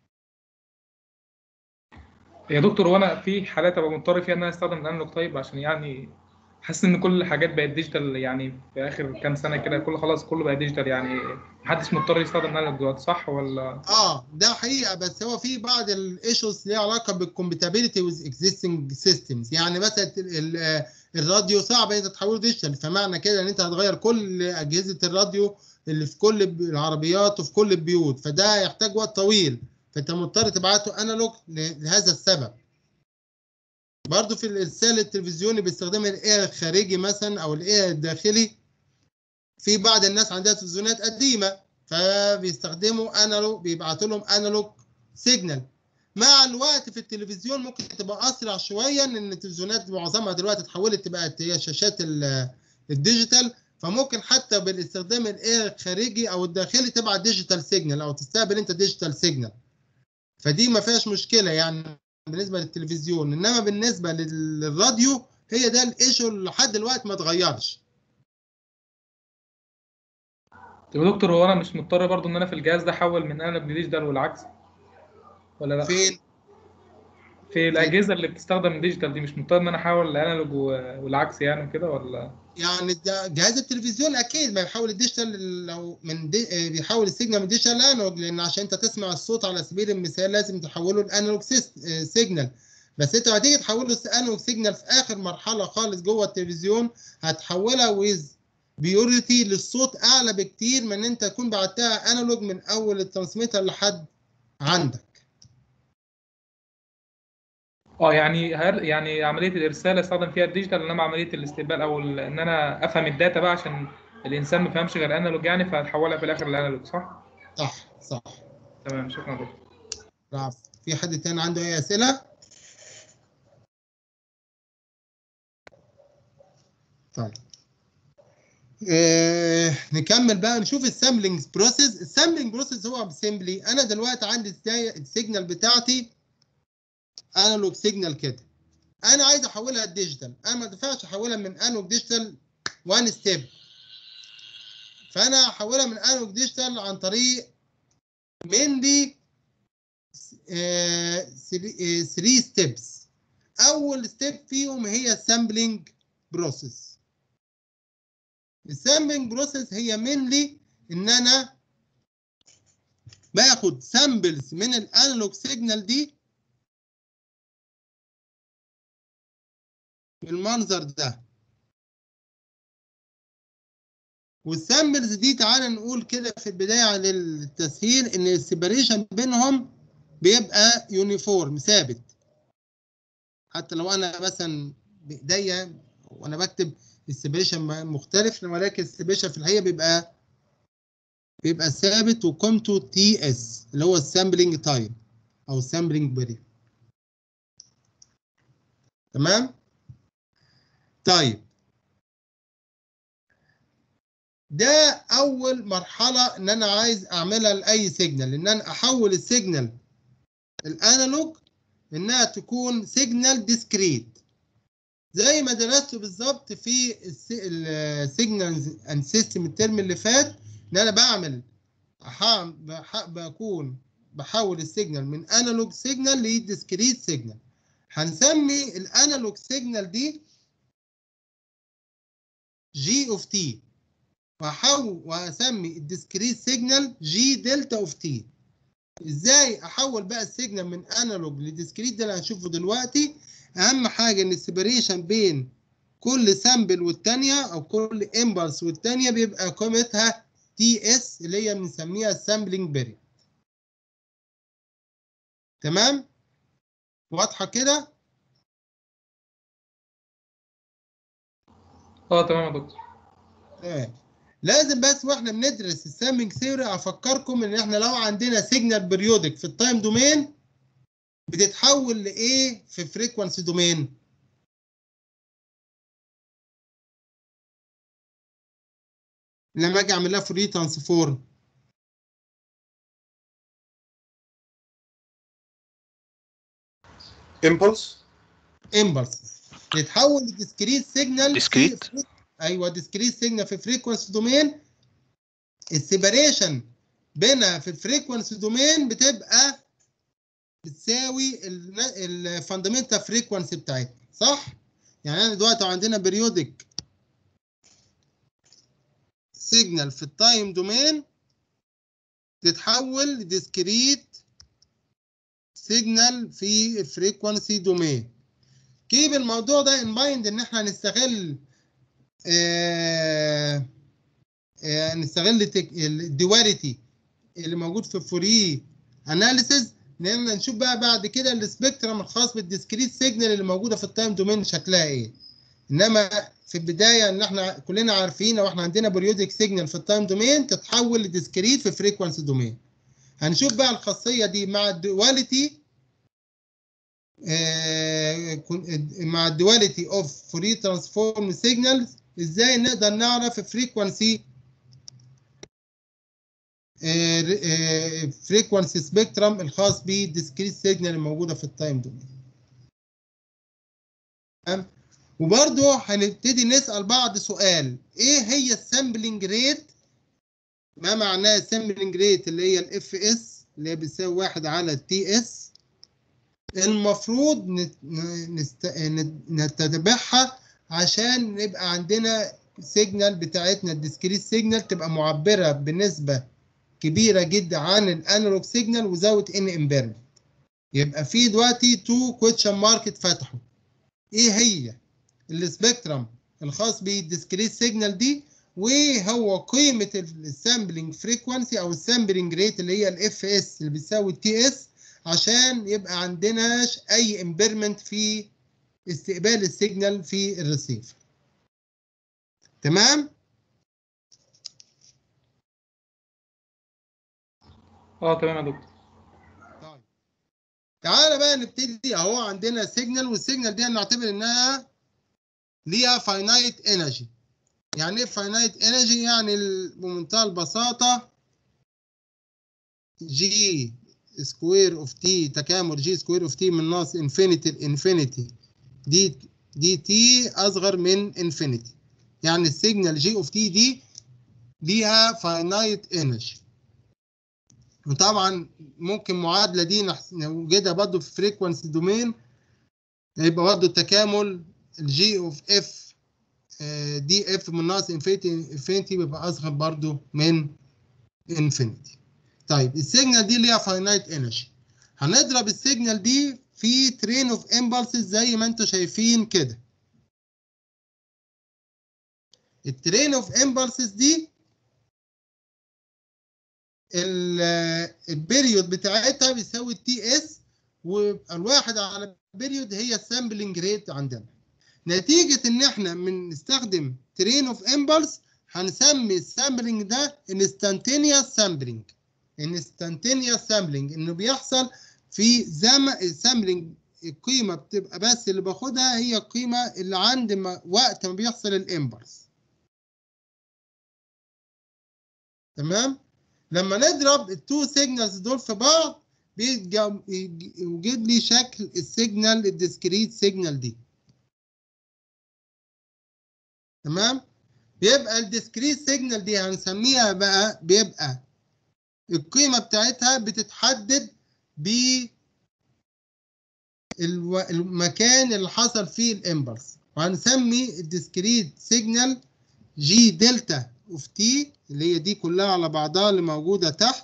يا دكتور وانا في حالات ابقى مضطر فيها ان انا استخدم الانالوج طيب عشان يعني حاسس ان كل الحاجات بقت ديجيتال يعني في اخر كام سنه كده كل خلاص كله بقى ديجيتال يعني محدش مضطر يستخدم الانالوج دلوقتي صح ولا اه ده حقيقه بس هو في بعض الايشوز ليها علاقه بالكومباتيبيليتي ويز اكزيستنج سيستمز يعني مثلا ال- ال- الراديو صعب انت تحوله ديجيتال فمعنى كده ان انت هتغير كل اجهزه الراديو اللي في كل الب- العربيات وفي كل البيوت فده هيحتاج وقت طويل فانت مضطر تبعته انالوج ل- لهذا السبب برضه في الارسال التلفزيوني باستخدام الايه الخارجي مثلا او الايه الداخلي في بعض الناس عندها تلفزيونات قديمه فبيستخدموا انالوج بيبعتوا لهم انالوج سيجنال مع الوقت في التلفزيون ممكن تبقى اسرع شويه لان التلفزيونات معظمها دلوقتي اتحولت تبقى هي شاشات ال- الديجيتال فممكن حتى بالاستخدام الايه الخارجي او الداخلي تبعت ديجيتال سيجنال او تستقبل انت ديجيتال سيجنال فدي ما فيهاش مشكله يعني بالنسبه للتلفزيون انما بالنسبه للراديو هي ده الايشو لحد دلوقتي ما اتغيرش طب يا دكتور هو انا مش مضطر برضو ان انا في الجهاز ده احول من انالوج لديجيتال والعكس ولا لا فين في الاجهزه اللي بتستخدم ديجيتال دي مش مضطر ان انا احول لانالوج و- والعكس يعني كده ولا يعني ده- جهاز التلفزيون اكيد ما بيحول الديجيتال لو من دي آه، بيحول السيجنال من ديجيتال لانالوج لان عشان انت تسمع الصوت على سبيل المثال لازم تحوله لانالوج سيجنال بس انت لما تيجي تحوله انالوج سيجنال في اخر مرحله خالص جوه التلفزيون هتحولها ويز بيوريتي للصوت اعلى بكتير من ان انت تكون بعتها انالوج من اول الترانسميتر لحد عندك اه يعني هر يعني عمليه الارسال استخدم فيها الديجيتال انما عمليه الاستقبال او ال- ان انا افهم الداتا بقى عشان الانسان ما فهمش غير انالوج يعني فهتحولها في الاخر لانالوج صح؟ صح صح تمام شكرا يا دكتور العفو في حد تاني عنده اي اسئله طيب آه نكمل بقى نشوف السامبلنج بروسيس السامبلنج بروسيس هو سيمبلي انا دلوقتي عندي ازاي السيجنال بتاعتي انالوج سيجنال كده انا عايز احولها لديجيتال انا ما ينفعش احولها من انالوج ديجيتال وان ستيب فانا هحولها من انالوج ديجيتال عن طريق mainly 3 ستيبس اول ستيب فيهم هي السامبلنج بروسيس السامبلنج بروسيس هي mainly ان انا باخد سامبلز من الانالوج سيجنال دي بالمنظر ده والسامبلز دي تعالى نقول كده في البدايه للتسهيل ان السيبريشن بينهم بيبقى يونيفورم ثابت حتى لو انا مثلا بايديا وانا بكتب السيبريشن مختلف ولكن السيبريشن في الحقيقه بيبقى بيبقى ثابت وقيمته تي اس اللي هو السامبلنج تايم او السامبلنج بيريود تمام طيب ده اول مرحله ان انا عايز اعملها لاي سيجنال ان انا احول السيجنال الانالوج انها تكون سيجنال ديسكريت زي ما درست بالظبط في السيجنال اند سيستم الترم اللي فات ان انا بعمل أح- بح- بكون بحول السيجنال من انالوج سيجنال لديسكريت سيجنال هنسمي الانالوج سيجنال دي جي اوف تي وهحول واسمي الديسكريت سيجنال جي دلتا اوف تي ازاي احول بقى السيجنال من انالوج لديسكريت ده اللي هنشوفه دلوقتي اهم حاجه ان السيبريشن بين كل سامبل والتانيه او كل امبلس والتانيه بيبقى قيمتها تي اس اللي هي بنسميها السامبلنج بيريد تمام واضحه كده اه تمام يا دكتور تمام لازم بس واحنا بندرس السامبلنج ثيوري افكركم ان احنا لو عندنا سيجنال بريودك في التايم دومين بتتحول لايه في فريكوانسي دومين لما اجي اعمل لها فوري ترانسفورم امبلس امبلس يتحول لديسكريت سيجنال Discrete؟ ايوه ديسكريت سيجنال في فريكوانسي دومين السيبريشن بينها في الفريكوانسي دومين بتبقى بتساوي الفاندمنتال فريكوانسي بتاعتها صح؟ يعني انا دلوقتي عندنا بريودك سيجنال في التايم دومين تتحول لديسكريت سيجنال في الفريكوانسي دومين كيب الموضوع ده ان مايند ان احنا هنستغل آه آه نستغل تك- الدواليتي اللي موجود في فوري اناليسيز لان نشوف بقى بعد كده السبيكترم الخاص بالديسكريت سيجنال اللي موجوده في التايم دومين شكلها ايه انما في البدايه ان احنا كلنا عارفين لو احنا عندنا بريودك سيجنال في التايم دومين تتحول لديسكريت في فريكوانسي دومين هنشوف بقى الخاصيه دي مع الدواليتي آه مع الدواليتي اوف فوري ترانسفورم سيجنالز ازاي نقدر نعرف فريكوانسي فريكوانسي سبيكترم الخاص بالديسكريت سيجنال الموجوده في التايم دومين تمام وبرضه هنبتدي نسال بعض سؤال ايه هي السامبلنج ريت ما معناه السامبلنج ريت اللي هي الاف اس اللي هي بتساوي واحد على التي اس المفروض نتبعها عشان يبقى عندنا سيجنال بتاعتنا الديسكريت سيجنال تبقى معبره بنسبه كبيره جدا عن الانالوج سيجنال وزاويه ان امبيرمنت يبقى في دلوقتي تو كويشن مارك اتفتحوا ايه هي السبيكترم الخاص بالديسكريت سيجنال دي وهو قيمه السامبلنج فريكوانسي او السامبلنج ريت اللي هي الاف اس اللي بتساوي التي اس عشان يبقى عندناش اي امبيرمنت في استقبال السيجنال في الريسيفر تمام اه تمام يا دكتور طيب تعالى بقى نبتدي اهو عندنا سيجنال والسيجنال دي هنعتبر انها ليها فاينايت انرجي يعني ايه فاينايت انرجي يعني بمنتهى البساطه جي سكوير اوف تي تكامل جي سكوير اوف تي من ناقص انفينيتي لانفينيتي دي دي تي اصغر من انفينيتي يعني السيجنال جي اوف تي دي ليها فاينايت انرجي وطبعا ممكن معادله دي نوجدها برضه في فريكوانسي دومين يبقى برضه التكامل الجي اوف اف دي اف من ناقص انفينيتي انفينيتي بيبقى اصغر برضه من انفينيتي طيب السيجنال دي ليها فاينايت انرجي هنضرب السيجنال دي في ترين اوف امبلسز زي ما انتم شايفين كده الترين اوف امبلسز دي البيريود بتاعتها بيساوي التي اس والواحد على البيريود هي السامبلنج ريت عندنا نتيجة ان احنا بنستخدم ترين اوف امبلس هنسمي السامبلنج ده انستانتينيوس سامبلنج انستانتينيوس سامبلنج انه بيحصل في زمن السامبلنج القيمة بتبقى بس اللي باخدها هي القيمة اللي عند ما وقت ما بيحصل الامبلس تمام لما نضرب التو سيجنالز دول في بعض بيوجد لي شكل السيجنال الديسكريت سيجنال دي تمام بيبقى الديسكريت سيجنال دي هنسميها بقى بيبقى القيمة بتاعتها بتتحدد ب المكان اللي حصل فيه الامبلس وهنسمي الديسكريت سيجنال جي دلتا اوف تي اللي هي دي كلها على بعضها اللي موجودة تحت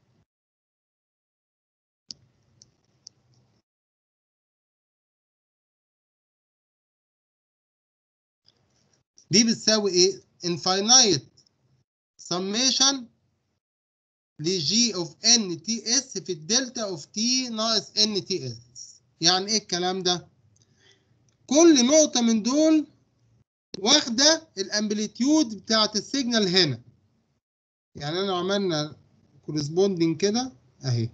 دي بتساوي ايه؟ infinite summation لجي اوف ان تي اس في الدلتا اوف تي ناقص ان تي اس يعني ايه الكلام ده؟ كل نقطة من دول واخدة الامبليتيود بتاعت السيجنال هنا يعني انا عملنا كورسبوندنج كده اهي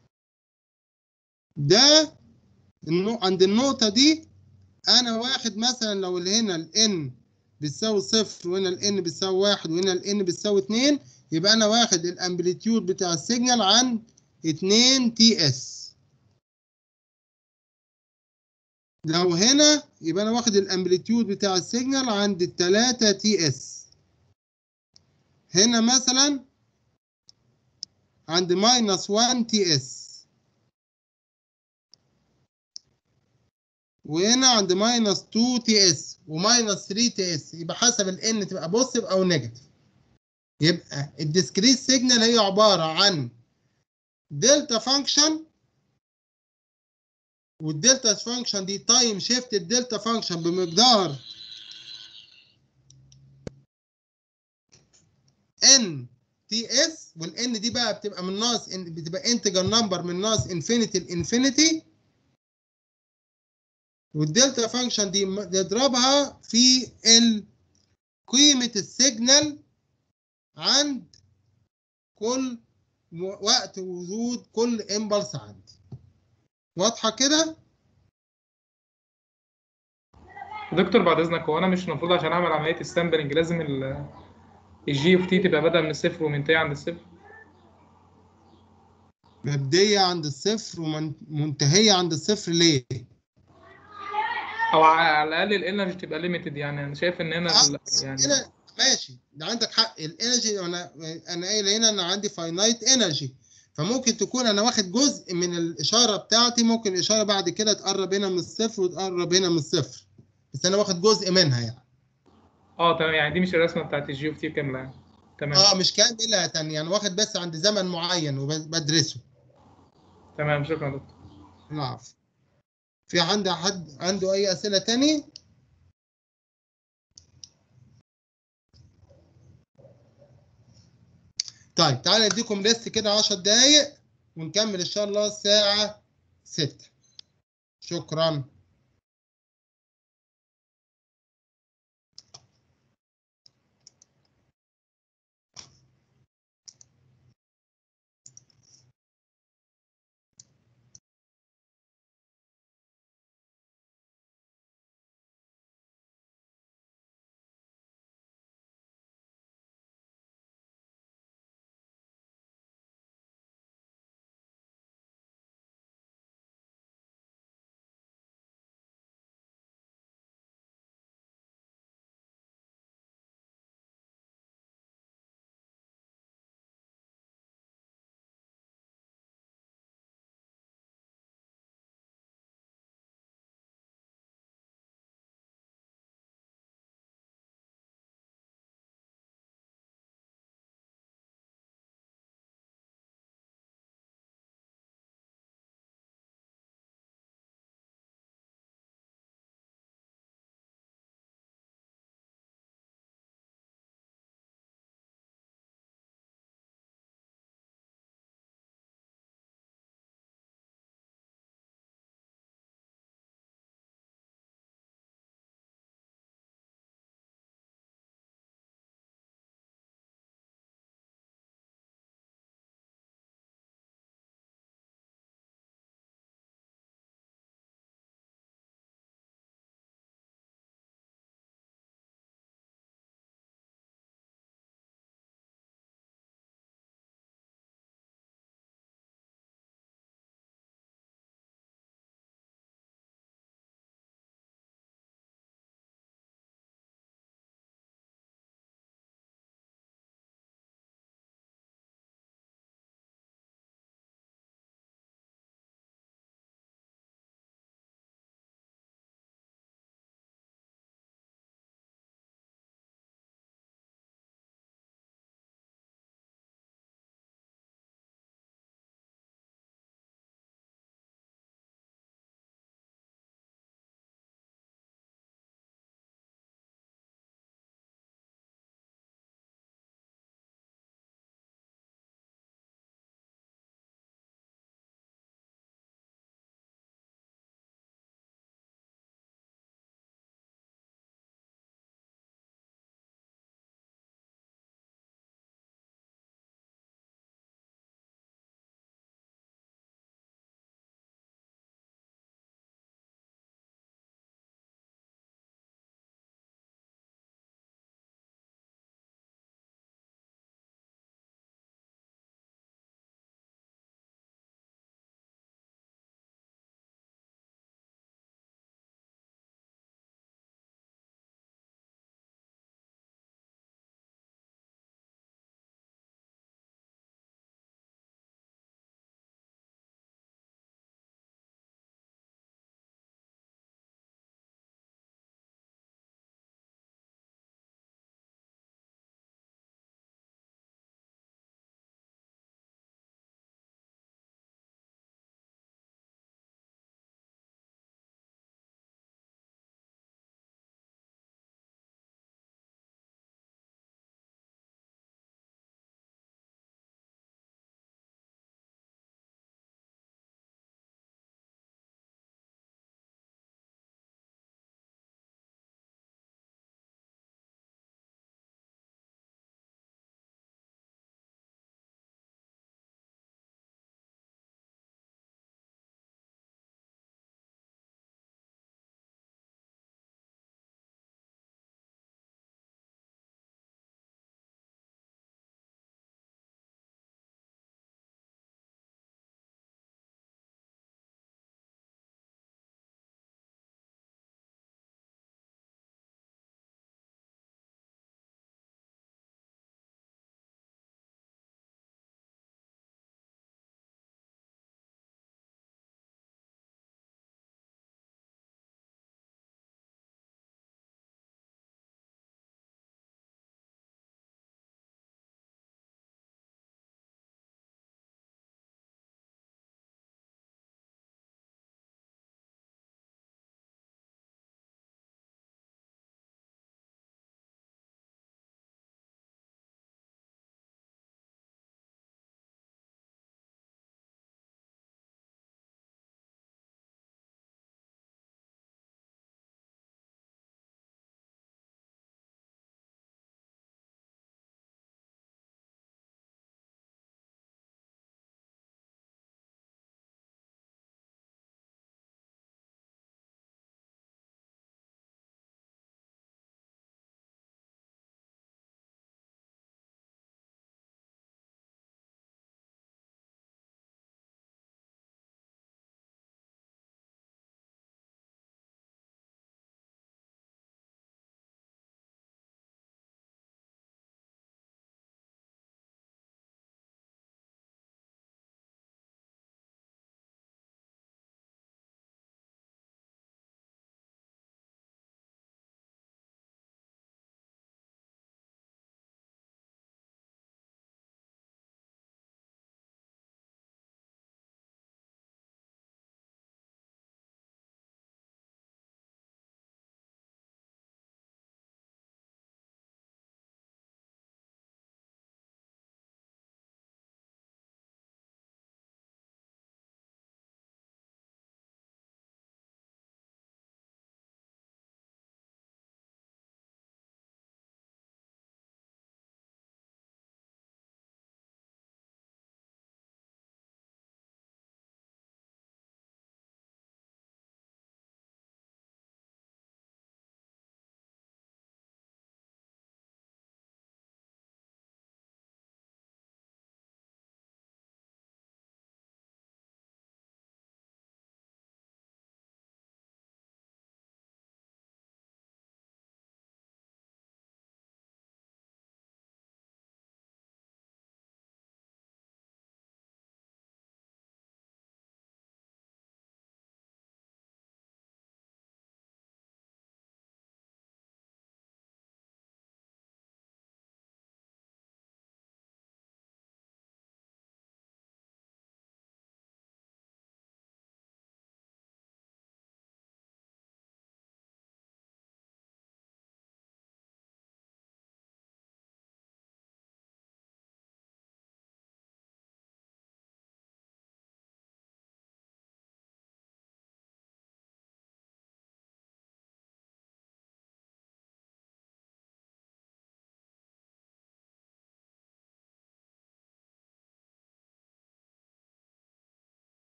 ده النو... عند النقطة دي انا واخد مثلا لو اللي هنا الان بتساوي صفر وهنا الان بتساوي واحد وهنا الان بتساوي اتنين يبقى انا واخد الامبليتيود بتاع السيجنال عن اتنين تي اس لو هنا يبقى انا واخد الامبليتيود بتاع السيجنال عند التلاتة تي اس هنا مثلا عند ماينس 1 تي اس وهنا عند ماينس 2 تي اس وماينس 3 تي اس يبقى حسب الان تبقى بوزيتيف او نيجاتيف يبقى الديسكريت سيجنال هي عباره عن دلتا فانكشن والدلتا فانكشن دي تايم شيفت الدلتا فانكشن بمقدار ان تي اس والان دي بقى بتبقى من ناقص بتبقى انتجر نمبر من ناقص انفينيتي لانفينيتي والدلتا فانكشن دي نضربها في ال قيمة السيجنال عند كل و- وقت وجود كل امبلس عندي واضحة كده؟ دكتور بعد اذنك هو انا مش المفروض عشان اعمل عمليه السامبلنج لازم ال- الجي اوف تي تبقى بادئه من الصفر ومنتهيه عند الصفر مبدئية عند الصفر ومنتهية عند الصفر ليه؟ او على الاقل الانرجي تبقى ليميتد يعني انا شايف ان هنا ال- يعني هنا ماشي ده عندك حق الانرجي انا انا قايل هنا انا عندي فاينايت انرجي فممكن تكون انا واخد جزء من الاشاره بتاعتي ممكن الاشاره بعد كده تقرب هنا من الصفر وتقرب هنا من الصفر بس انا واخد جزء منها يعني اه تمام يعني دي مش الرسمه بتاعت الجي اوف تي كامله يعني تمام اه مش كاملة يعني يعني واخد بس عند زمن معين وبدرسه تمام شكرا يا دكتور العفو في عندي حد عنده اي اسئله تاني طيب تعالى اديكم ريست كده 10 دقايق ونكمل ان شاء الله الساعه 6 شكرا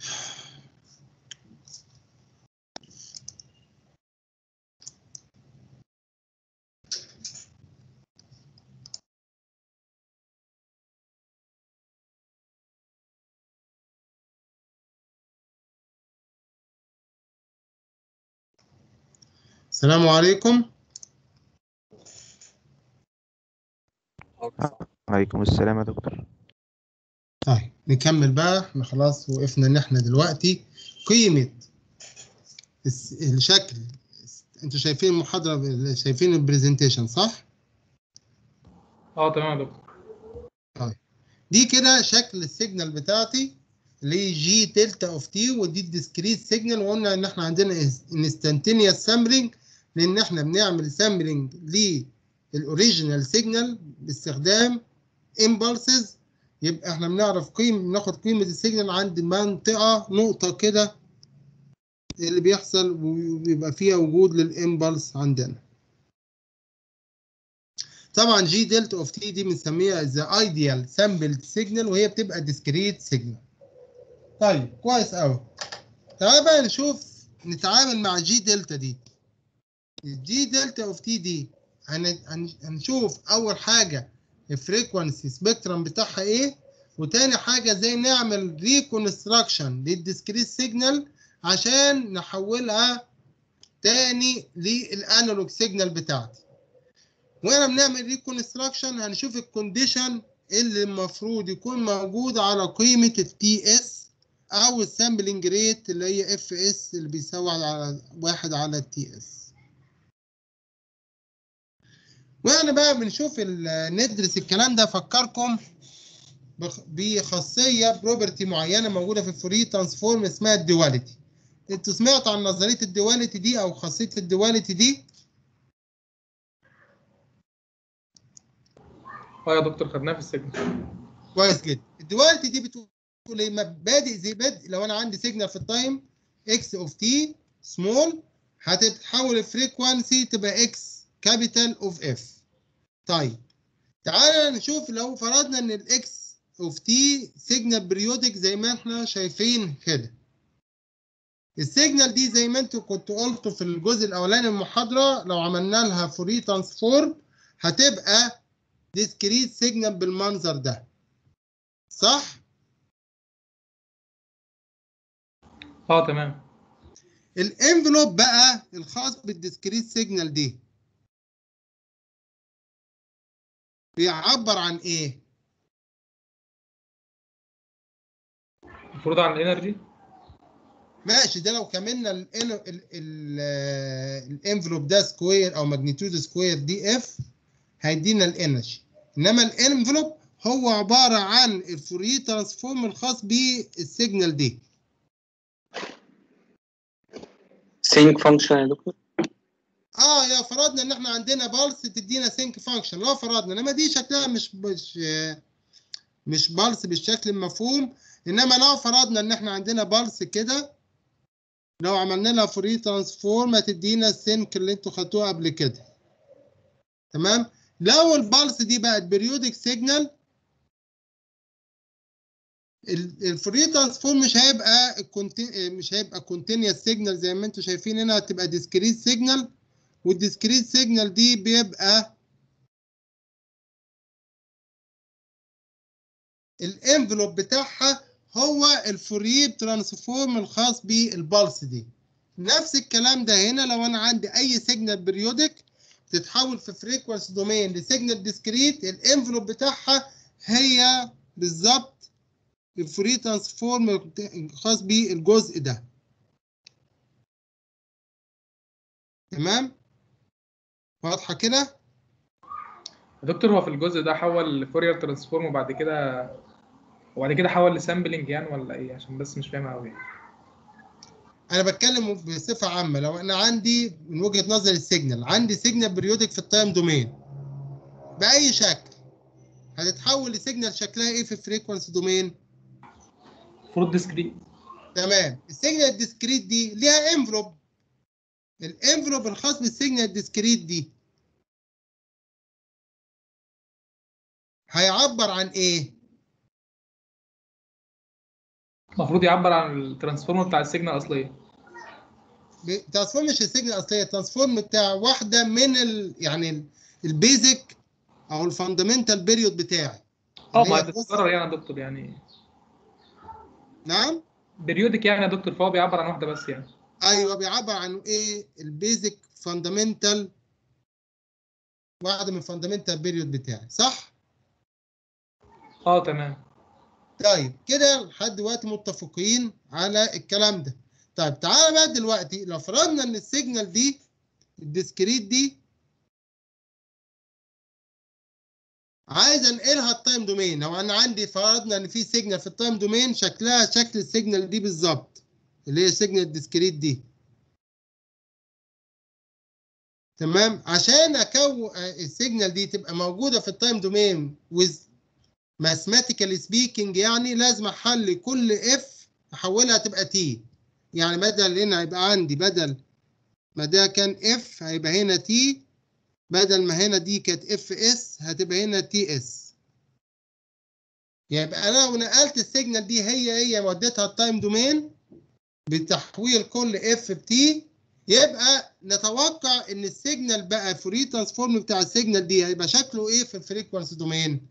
السلام عليكم عليكم السلام يا دكتور طيب نكمل بقى احنا خلاص وقفنا ان احنا دلوقتي قيمة الس- الشكل انتوا شايفين المحاضرة شايفين البرزنتيشن صح؟ اه تمام يا دكتور دي كده شكل السيجنال بتاعتي اللي هي جي دلتا اوف تي ودي الديسكريت سيجنال وقلنا ان احنا عندنا انستنتينيوس سامبلنج لان احنا بنعمل سامبلنج للاوريجينال سيجنال باستخدام امبulses يبقى احنا بنعرف قيمه بناخد قيمه السيجنال عند منطقه نقطه كده اللي بيحصل وبيبقى فيها وجود للامبلس عندنا طبعا جي دلتا اوف تي دي بنسميها ذا ايديال سامبل سيجنال وهي بتبقى ديسكريت سيجنال طيب كويس قوي تعال بقى نشوف نتعامل مع جي دلتا دي الجي دلتا اوف تي دي هن- هن- هنشوف اول حاجه الفريكونسي سبيكترم بتاعها ايه وتاني حاجه ازاي نعمل ريكونستراكشن للديسكريت سيجنال عشان نحولها تاني للانالوج سيجنال بتاعتي وانا بنعمل ريكونستراكشن هنشوف الكونديشن اللي المفروض يكون موجود على قيمه التي اس او السامبلنج ريت اللي هي اف اس اللي بيساوي على واحد على التي اس واحنا بقى بنشوف ال- ندرس الكلام ده افكركم بخ- بخاصيه بروبرتي معينه موجوده في الفوري ترانسفورم اسمها الدواليتي انتوا سمعتوا عن نظريه الدواليتي دي او خاصيه الدواليتي دي اه يا دكتور خدناها في السجن كويس جدا الدواليتي دي بتقول ايه مبادئ زي بدء لو انا عندي سيجنال في التايم اكس اوف تي سمول هتتحول الفريكوانسي تبقى اكس كابيتال اوف اف طيب تعالى نشوف لو فرضنا ان الاكس اوف تي سيجنال بريودك زي ما احنا شايفين كده السيجنال دي زي ما انتوا كنتوا قلتوا في الجزء الاولاني من المحاضره لو عملنا لها فوري ترانسفورم هتبقى ديسكريت سيجنال بالمنظر ده صح اه تمام الانفلوب بقى الخاص بالديسكريت سيجنال دي بيعبر عن ايه المفروض عن الانرجي ماشي ده لو كملنا الانفلوب ده سكوير او ماجنتيود سكوير دي اف هيدينا الانرجي انما الانفلوب هو عباره عن الفوريه ترانسفورم الخاص بالسيجنال دي سينك فانكشن يا دكتور اه يا فرضنا ان احنا عندنا بالس تدينا سينك فانكشن لو فرضنا انما دي شكلها مش مش مش بالس بالشكل المفهوم انما لو فرضنا ان احنا عندنا بالس كده لو عملنا لها فوري ترانسفورم هتدينا السينك اللي انتوا خدتوه قبل كده تمام لو البالس دي بقت بريودك سيجنال الفوري ترانسفورم مش هيبقى الكونتي- مش هيبقى كونتينيوس سيجنال زي ما انتوا شايفين هنا هتبقى ديسكريت سيجنال والديسكريت سيجنال دي بيبقى الانفلوب بتاعها هو الفوريه ترانسفورم الخاص بالبلس دي نفس الكلام ده هنا لو انا عندي اي سيجنال بريودك تتحول في فريكونسي دومين لسيجنال ديسكريت الانفلوب بتاعها هي بالظبط الفوريه ترانسفورم الخاص بالجزء ده تمام واضحه كده يا دكتور هو في الجزء ده حول لفورير ترانسفورم وبعد كده وبعد كده حول لسامبلنج يعني ولا ايه عشان بس مش فاهم قوي انا بتكلم بصفه عامه لو انا عندي من وجهه نظر السيجنال عندي سيجنال بريودك في التايم دومين باي شكل هتتحول لسيجنال شكلها ايه في الفريكونسي دومين المفروض ديسكريت تمام السيجنال الديسكريت دي ليها انفلوب الانفلوب الخاص بالسيجنال الديسكريت دي هيعبر عن ايه المفروض يعبر عن الترانسفورم بتاع السيجنال الاصليه ب- ترانسفورم مش السيجنال الاصليه ترانسفورم بتاع واحده من ال يعني ال- البيزك او الفاندمنتال بيريود بتاعي اه اللي ما هي هي بتتكرر يعني يا دكتور يعني نعم بريودك يعني يا دكتور فهو بيعبر عن واحده بس يعني ايوه بيعبر عن ايه البيزك فاندمنتال واحده من الفاندمنتال بيريود بتاعي صح اه تمام طيب كده لحد دلوقتي متفقين على الكلام ده طيب تعالى بقى دلوقتي لو فرضنا ان السيجنال دي الديسكريت دي عايز انقلها التايم دومين لو انا عندي فرضنا ان في سيجنال في التايم دومين شكلها شكل السيجنال دي بالظبط اللي هي سيجنال الديسكريت دي تمام عشان اكون السيجنال دي تبقى موجوده في التايم دومين with mathematically speaking يعني لازم احل كل اف احولها تبقى تي يعني بدل هنا هيبقى عندي بدل ما ده كان اف هيبقى هنا تي بدل ما هنا دي كانت اف اس هتبقى هنا تي اس يبقى انا لو نقلت السيجنال دي هي هي وديتها التايم دومين بتحويل كل اف بتي يبقى نتوقع ان السيجنال بقى الفوري ترانسفورم بتاع السيجنال دي هيبقى شكله ايه في الفريكونسي دومين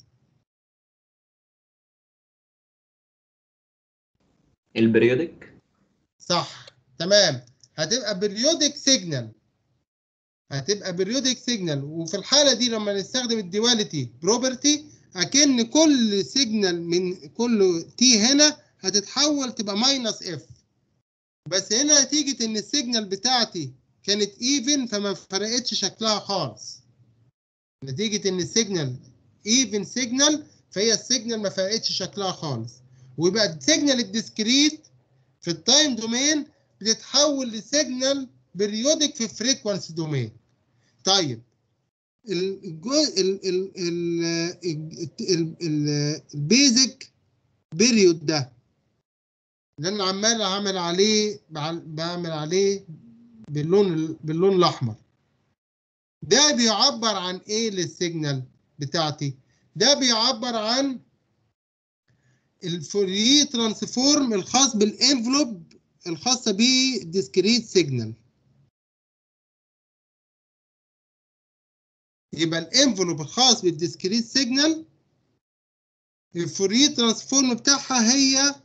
البريودك صح تمام هتبقى بريودك سيجنال هتبقى بريودك سيجنال وفي الحاله دي لما نستخدم الديواليتي بروبرتي اكن كل سيجنال من كل تي هنا هتتحول تبقى ماينس اف بس هنا نتيجه ان السيجنال بتاعتي كانت ايفن فما فرقتش شكلها خالص نتيجه ان السيجنال ايفن سيجنال فهي السيجنال ما فرقتش شكلها خالص ويبقى السيجنال الديسكريت في التايم دومين بتتحول لسيجنال بريودك في فريكوانسي دومين طيب البيزك بيريود ده اللي انا عمال اعمل عليه بعمل عليه باللون باللون الاحمر ده بيعبر عن ايه للسيجنال بتاعتي ده بيعبر عن الفوريه ترانسفورم الخاص بالانفلوب الخاصه بالديسكريت سيجنال يبقى الانفلوب الخاص بالديسكريت سيجنال الفوريه ترانسفورم بتاعها هي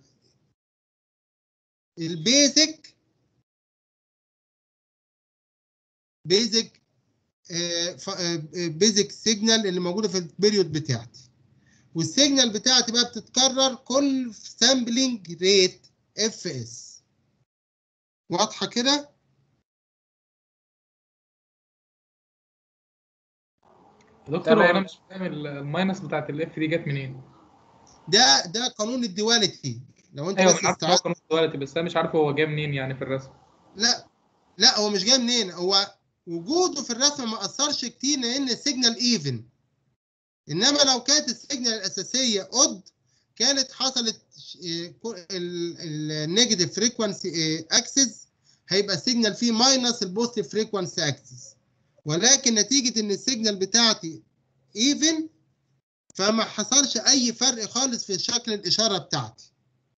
البيزك بيزك بيزك سيجنال اللي موجوده في البيريود بتاعتي والسيجنال بتاعتي بقى بتتكرر كل سامبلينج ريت اف اس واضحه كده يا دكتور هو انا مش فاهم الماينس بتاعت الاف دي جت منين ده ده قانون الدواليتي لو انت ايوه بس انا عارف إن هو قانون الدواليتي بس انا مش عارف هو جاي منين يعني في الرسم لا لا هو مش جاي منين هو وجوده في الرسم ما اثرش كتير لان السيجنال ايفن انما لو كانت السيجنال الاساسيه اود كانت حصلت النيجاتيف فريكوانسي اكسس هيبقى السيجنال فيه ماينس البوزيتيف فريكوانسي اكسس ولكن نتيجه ان السيجنال بتاعتي ايفن فما حصلش اي فرق خالص في شكل الاشاره بتاعتي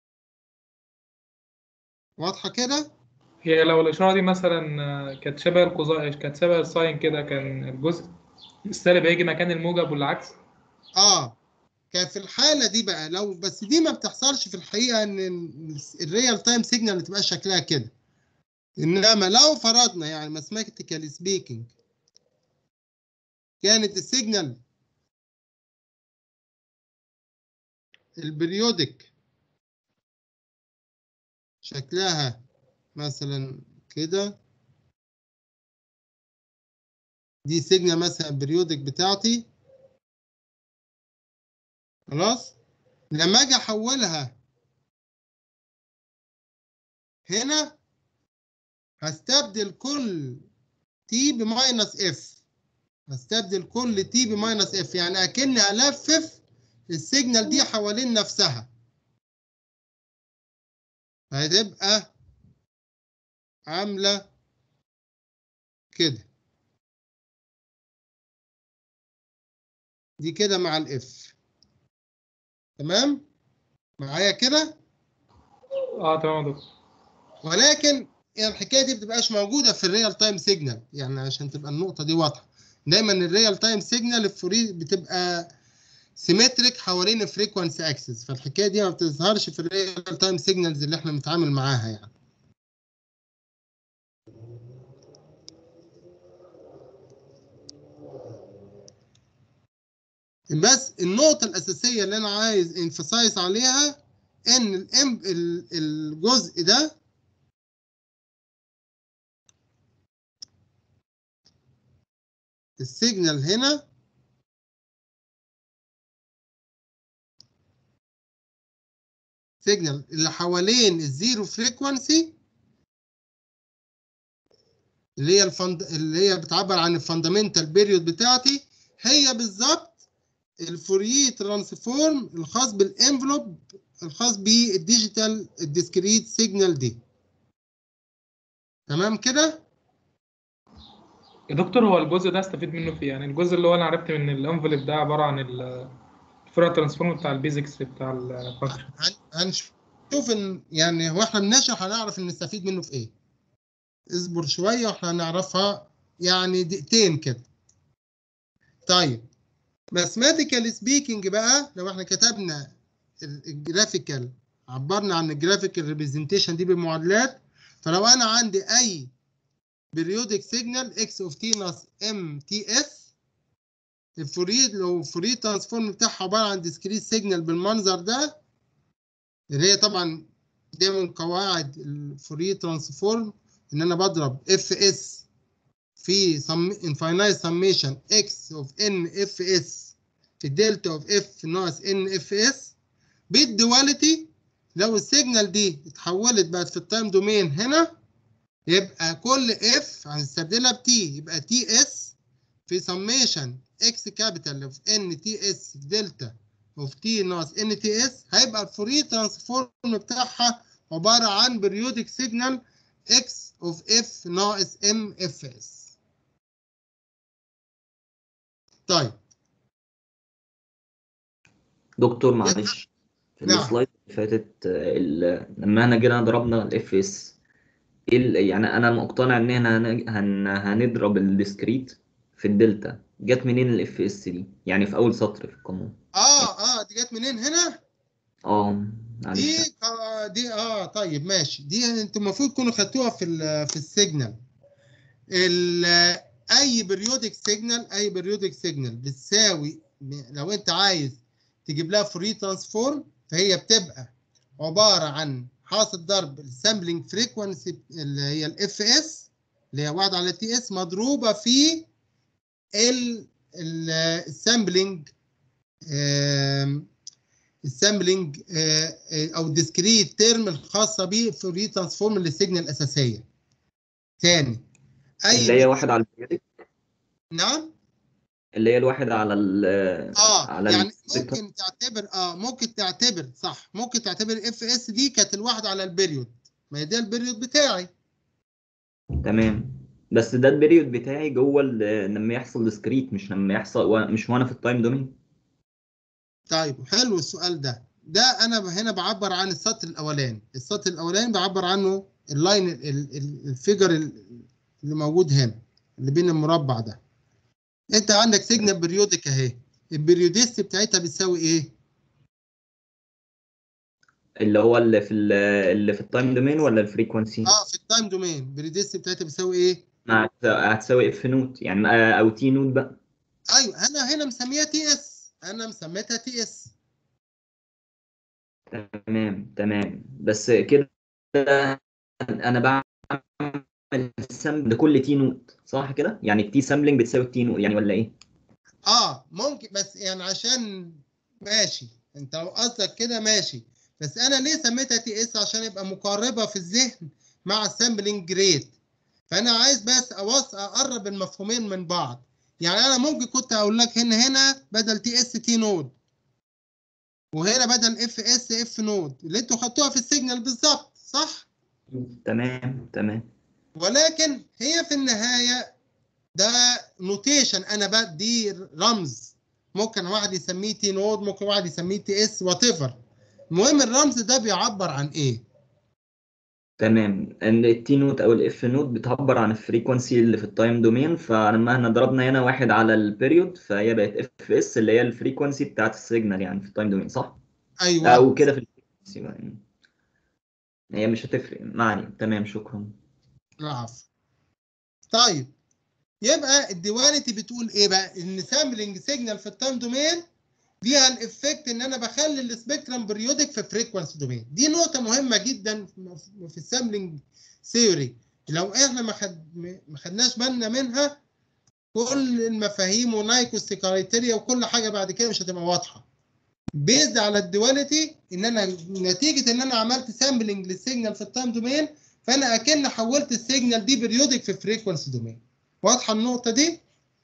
واضحه كده هي لو الاشاره دي مثلا كانت شبه القوسين كانت شبه الساين كده كان الجزء السالب هيجي مكان الموجب والعكس اه كان في الحاله دي بقى لو بس دي ما بتحصلش في الحقيقه ان الريال تايم سيجنال تبقى شكلها كده انما لو فرضنا يعني ماثيماتيكالي سبيكينج كانت السيجنال البريودك شكلها مثلا كده دي سيجنال مثلا بريودك بتاعتي خلاص لما اجي احولها هنا هستبدل كل تي بماينس اف هستبدل كل تي بماينس اف يعني اكني الفف السيجنال دي حوالين نفسها هتبقى عامله كده دي كده مع الاف تمام معايا كده اه تمام يا دكتور ولكن يعني الحكايه دي بتبقاش موجوده في الريال تايم سيجنال يعني عشان تبقى النقطه دي واضحه دايما الريال تايم سيجنال الفوري بتبقى سيمتريك حوالين الفريكوانسي اكسس فالحكايه دي ما بتظهرش في الريال تايم سيجنالز اللي احنا بنتعامل معاها يعني بس النقطة الأساسية اللي أنا عايز انفسايز عليها إن الإم- ال- الجزء ده السيجنال هنا سيجنال اللي حوالين الزيرو فريكوانسي اللي هي الفند اللي هي بتعبر عن الفاندامنتال بيريود بتاعتي هي بالظبط الفوريه ترانسفورم الخاص بالانفلوب الخاص بالديجيتال الديسكريت سيجنال دي تمام كده يا دكتور هو الجزء ده استفيد منه في إيه؟ يعني الجزء اللي هو انا عرفت من الانفلوب ده عباره عن الفورير ترانسفورم بتاع البيزكس بتاع الفانكشن هن- هنشوف ان يعني هو احنا بنشرح هنعرف ان نستفيد منه في ايه اصبر شويه واحنا هنعرفها يعني دقيقتين كده طيب ماثيماتيكال سبيكينج بقى لو احنا كتبنا ال- الجرافيكال عبرنا عن الجرافيكال ريبريزنتيشن دي بمعادلات فلو انا عندي اي periodic signal x of t ناقص m t s الفوريه لو الفوريه ترانسفورم بتاعها عباره عن discrete signal بالمنظر ده اللي هي طبعا دي من قواعد الفوريه ترانسفورم ان انا بضرب اف اس في infinite summation x of n اف اس في الدلتا اوف اف ناقص ان اف اس بالدواليتي لو السيجنال دي اتحولت بقت في التايم دومين هنا يبقى كل اف هنستبدلها بتي يبقى تي اس في سميشن اكس كابيتال اوف ان تي اس دلتا اوف تي ناقص ان تي اس هيبقى الفوريه ترانسفورم بتاعها عباره عن بريودك سيجنال اكس اوف اف ناقص ام اف اس طيب دكتور معلش في نعم. السلايد اللي فاتت آه، ال- لما احنا جينا ضربنا الاف اس ايه ال- يعني انا مقتنع ان احنا هن- هن- هنضرب الديسكريت في الدلتا جت منين الاف اس دي يعني في اول سطر في القانون اه اه دي جت منين هنا اه معلش دي آه دي اه طيب ماشي دي انتوا المفروض تكونوا خدتوها في ال في السيجنال ال اي بريودك سيجنال اي بريودك سيجنال بتساوي لو انت عايز تجيب لها فوري ترانسفورم فهي بتبقى عباره عن حاصل ضرب السامبلنج فريكونسي اللي هي الاف اس اللي هي 1 على تي اس مضروبه في ال السامبلنج السامبلنج او الديسكريت تيرم الخاصه بفوري ترانسفورم للسيجنال الاساسيه تاني اللي هي واحد على البريودك نعم اللي هي الواحد على ال اه على يعني ال- ممكن تعتبر اه ممكن تعتبر صح ممكن تعتبر اف اس دي كانت الواحده على البريود ما هي ده البريود بتاعي تمام بس ده البريود بتاعي جوه ال- لما يحصل ديسكريت مش لما يحصل و- مش وانا في التايم دومين طيب حلو السؤال ده ده انا هنا بعبر عن السطر الاولاني السطر الاولاني بعبر عنه اللاين ال- ال- ال- الفيجر ال- اللي موجود هنا اللي بين المربع ده انت عندك سيجنال بريودك اهي البريوديست بتاعتها بتساوي ايه اللي هو اللي في ال- اللي في التايم دومين ولا الفريكونسي اه في التايم دومين البريوديست بتاعتها بتساوي ايه هت- هتساوي اف نوت يعني آه، او تي نوت بقى ايوه انا هنا مسميها تي اس انا مسميتها تي اس تمام تمام بس كده انا بعمل سم لكل تي نوت صح كده يعني التي سامبلنج بتساوي التي نوت يعني ولا ايه اه ممكن بس يعني عشان ماشي انت لو قصدك كده ماشي بس انا ليه سميتها تي اس عشان يبقى مقربه في الذهن مع السامبلنج ريت فانا عايز بس اوص اقرب المفهومين من بعض يعني انا ممكن كنت اقول لك هنا هنا بدل تي اس تي نود وهنا بدل اف اس اف نود اللي انتوا خدتوها في السيجنال بالظبط صح تمام تمام ولكن هي في النهايه ده نوتيشن انا بدي رمز ممكن واحد يسميه تي نود ممكن واحد يسميه تي اس وات ايفر المهم الرمز ده بيعبر عن ايه تمام ان التي نوت او الاف نوت بتعبر عن الفريكونسي اللي في التايم دومين فلما احنا ضربنا هنا واحد على البيريود فهي بقت اف اس اللي هي الفريكونسي بتاعت السيجنال يعني في التايم دومين صح؟ ايوه او كده في الفريكونسي بقى. هي مش هتفرق معني تمام شكرا العفو طيب يبقى الديواليتي بتقول ايه بقى ان سامبلنج سيجنال في التايم دومين ليها الافكت ان انا بخلي السبيكترم بريودك في فريكونسي دومين دي نقطه مهمه جدا في السامبلنج ثيوري لو احنا ما خد ما خدناش بالنا منها كل المفاهيم ونايكوس كرايتيريا وكل حاجه بعد كده مش هتبقى واضحه بيزد على الدواليتي ان انا نتيجه ان انا عملت سامبلنج للسيجنال في التايم دومين فانا اكن حولت السيجنال دي بريودك في فريكونسي دومين واضحه النقطه دي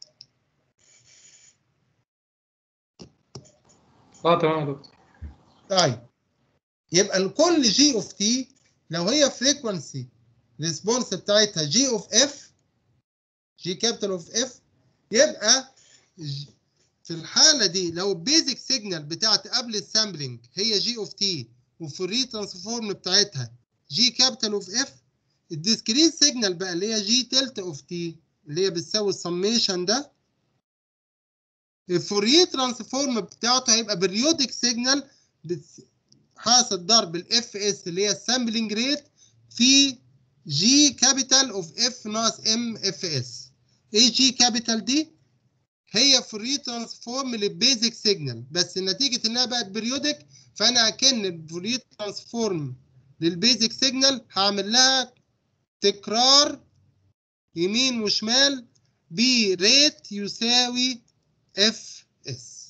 اه تمام يا دكتور طيب يبقى الكل جي اوف تي لو هي فريكونسي ريسبونس بتاعتها جي اوف اف جي كابيتال اوف اف يبقى ج- في الحاله دي لو البيزك سيجنال بتاعت قبل السامبلنج هي جي اوف تي وفوري ترانسفورم بتاعتها جي كابيتال اوف اف الديسكريت سيجنال بقى اللي هي جي تلت اوف تي اللي هي بتساوي السميشن ده الفوريه ترانسفورم بتاعته هيبقى بريودك سيجنال حاصل ضرب الاف اس اللي هي السامبلنج ريت في جي كابيتال اوف اف ناقص ام اف اس ايه جي كابيتال دي هي فوريه ترانسفورم للبيزك سيجنال بس نتيجه انها بقت بريودك فانا اكن الفوريه ترانسفورم للبيزك سيجنال هعمل لها تكرار يمين وشمال بريت يساوي اف اس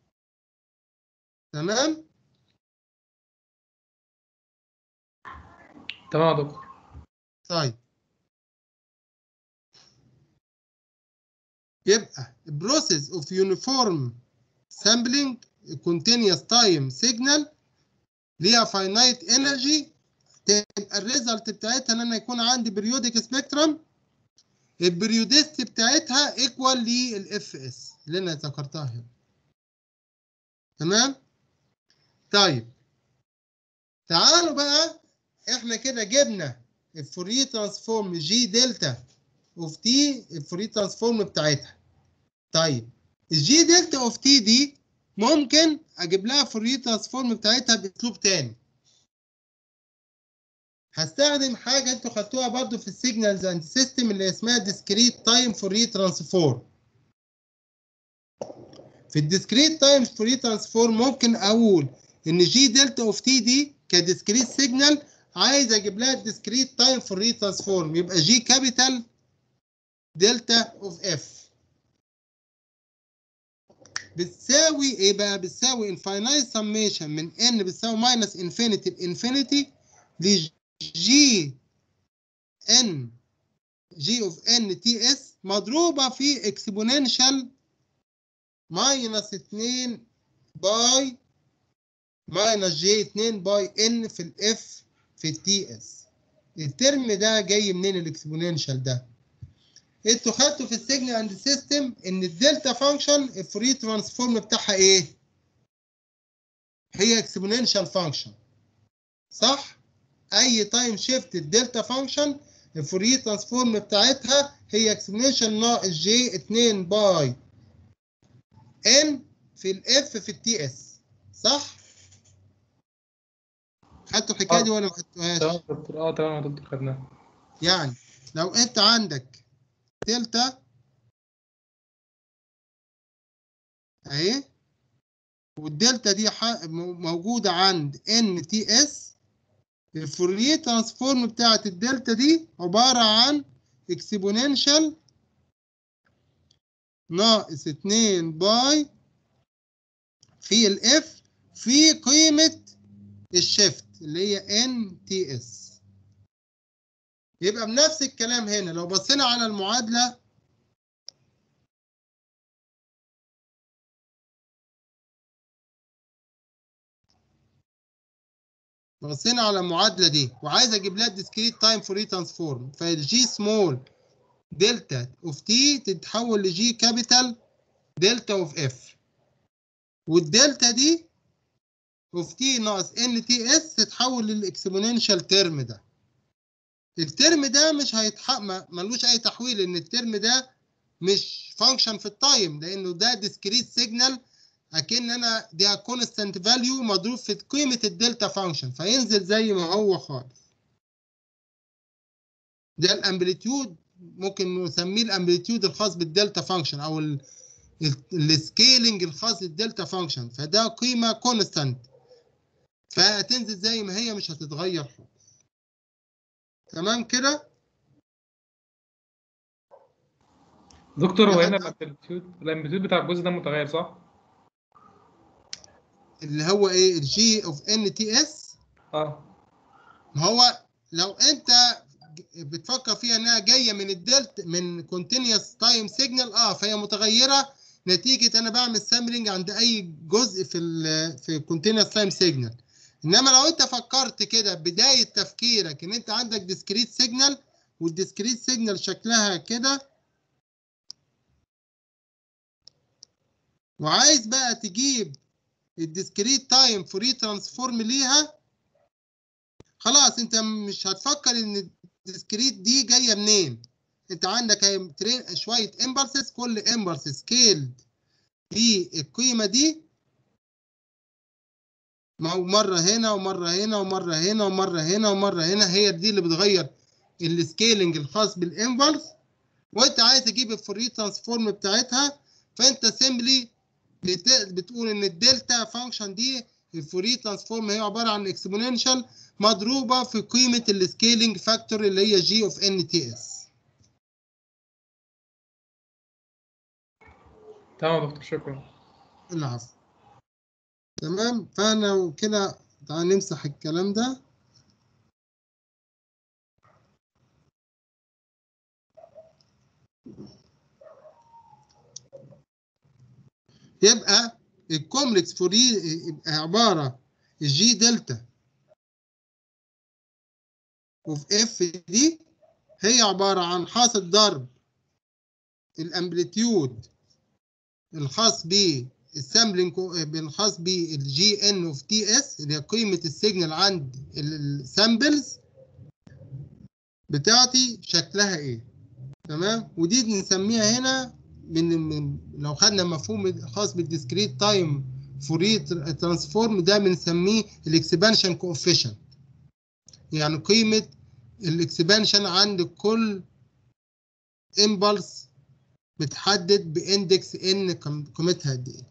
تمام تمام يا دكتور طيب يبقى process of uniform sampling continuous time signal ليها finite energy تبقى الريزلت بتاعتها ان انا يكون عندي periodic spectrum البريودست بتاعتها ايكوال للاف اس اللي انا ذكرتها هنا تمام طيب تعالوا بقى احنا كده جبنا الفوريه ترانسفورم جي دلتا اوف تي الفوريه ترانسفورم بتاعتها طيب الجي دلتا اوف تي دي ممكن اجيب لها فوريه ترانسفورم بتاعتها باسلوب تاني هستخدم حاجه انتوا خدتوها برضو في السيجنالز اند سيستم اللي اسمها ديسكريت تايم فوريه ترانسفورم في الديسكريت تايم فوريه ترانسفورم ممكن اقول ان جي دلتا اوف تي دي كديسكريت سيجنال عايز اجيب لها الديسكريت تايم فوريه ترانسفورم يبقى جي كابيتال دلتا اوف اف بتساوي ايه بقى بتساوي انفاينايت سميشن من ان بتساوي ماينس انفينيتي بانفينيتي لجي ان جي اوف ان تي اس مضروبه في اكسبوننشال ماينس 2 باي ماينس جي 2 باي ان في الاف في التي اس الترم ده جاي منين الاكسبوننشال ده انتوا خدتوا في السيجنال اند سيستم ان الدلتا فانكشن الفوري ترانسفورم بتاعها ايه هي اكسبوننشال فانكشن صح اي تايم شيفت الدلتا فانكشن الفوري ترانسفورم بتاعتها هي اكسبوننشال ناقص جي 2 باي ان في الاف في التي اس صح خدتوا الحكايه دي ولا ما خدتوهاش تمام يا دكتور اه تمام يا دكتور خدناها يعني لو انت عندك دلتا اهي والدلتا دي ح- م- موجوده عند ان تي اس الفوريه ترانسفورم بتاعت الدلتا دي عباره عن اكسبوننشال ناقص 2 باي في الاف في قيمه الشيفت اللي هي ان تي اس يبقى بنفس الكلام هنا لو بصينا على المعادله بصينا على المعادله دي وعايز اجيب لها الديسكريت تايم فوري ترانسفورم فالجي سمول دلتا اوف تي تتحول لجي كابيتال دلتا اوف اف والدلتا دي اوف تي ناقص ان تي اس تتحول للاكسبوننشال ترم ده الترم ده مش هيتحقق ملوش اي تحويل ان الترم ده مش فانكشن في التايم لانه ده ديسكريت سيجنال اكن انا دي كونستانت فاليو مضروب في قيمه الدلتا فانكشن فينزل زي ما هو خالص ده الامبليتيود ممكن نسميه الامبليتيود الخاص بالدلتا فانكشن او السكيلنج الخاص بالدلتا فانكشن فده قيمه كونستانت فهتنزل زي ما هي مش هتتغير خالص تمام كده دكتور هو يا هنا حد- الامبليتيود الامبليتيود بتاع الجزء ده متغير صح؟ اللي هو ايه الجي اوف ان تي اس اه ما هو لو انت بتفكر فيها انها جايه من الدلت من كونتينوس تايم سيجنال اه فهي متغيره نتيجه انا بعمل سامبلنج عند اي جزء في ال في كونتينوس تايم سيجنال انما لو انت فكرت كده بدايه تفكيرك ان انت عندك ديسكريت سيجنال والديسكريت سيجنال شكلها كده وعايز بقى تجيب الديسكريت تايم فوري ترانسفورم ليها خلاص انت مش هتفكر ان الديسكريت دي جايه منين انت عندك هي ترين- شويه امبلسز كل امبلس سكيلد بالقيمه دي ما هو مره هنا ومره هنا ومره هنا ومره هنا ومره هنا هي دي اللي بتغير السكيلنج الخاص بالامبلس وانت عايز تجيب الفوري ترانسفورم بتاعتها فانت سيمبلي بتقول ان الدلتا فانكشن دي الفوري ترانسفورم هي عباره عن اكسبوننشال مضروبه في قيمه السكيلنج فاكتور اللي هي جي اوف ان تي اس تمام يا دكتور شكرا العفو تمام فانا كده تعال نمسح الكلام ده يبقى الكومبلكس فوري يبقى عباره الجي دلتا وفي اف دي هي عباره عن حاصل ضرب الامبليتيود الخاص بالسامبلنج الخاص بالجي ان اوف تي اس اللي هي قيمه السيجنال عند السامبلز بتاعتي شكلها ايه تمام ودي بنسميها هنا من, من لو خدنا مفهوم الخاص بالديسكريت تايم فوري ترانسفورم ده بنسميه الاكسبانشن كوفيشنت يعني قيمه الاكسبانشن عند كل امبلس بتحدد باندكس ان قيمتها قد ايه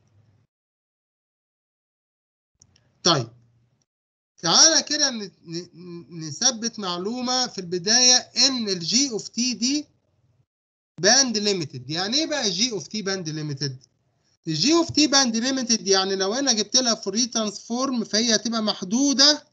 طيب تعالى كده ن- ن- نثبت معلومه في البدايه ان الجي اوف تي دي باند ليميتد يعني ايه بقى جي اوف تي باند ليميتد الجي اوف تي باند ليميتد يعني لو انا جبت لها فوري ترانسفورم فهي هتبقى محدوده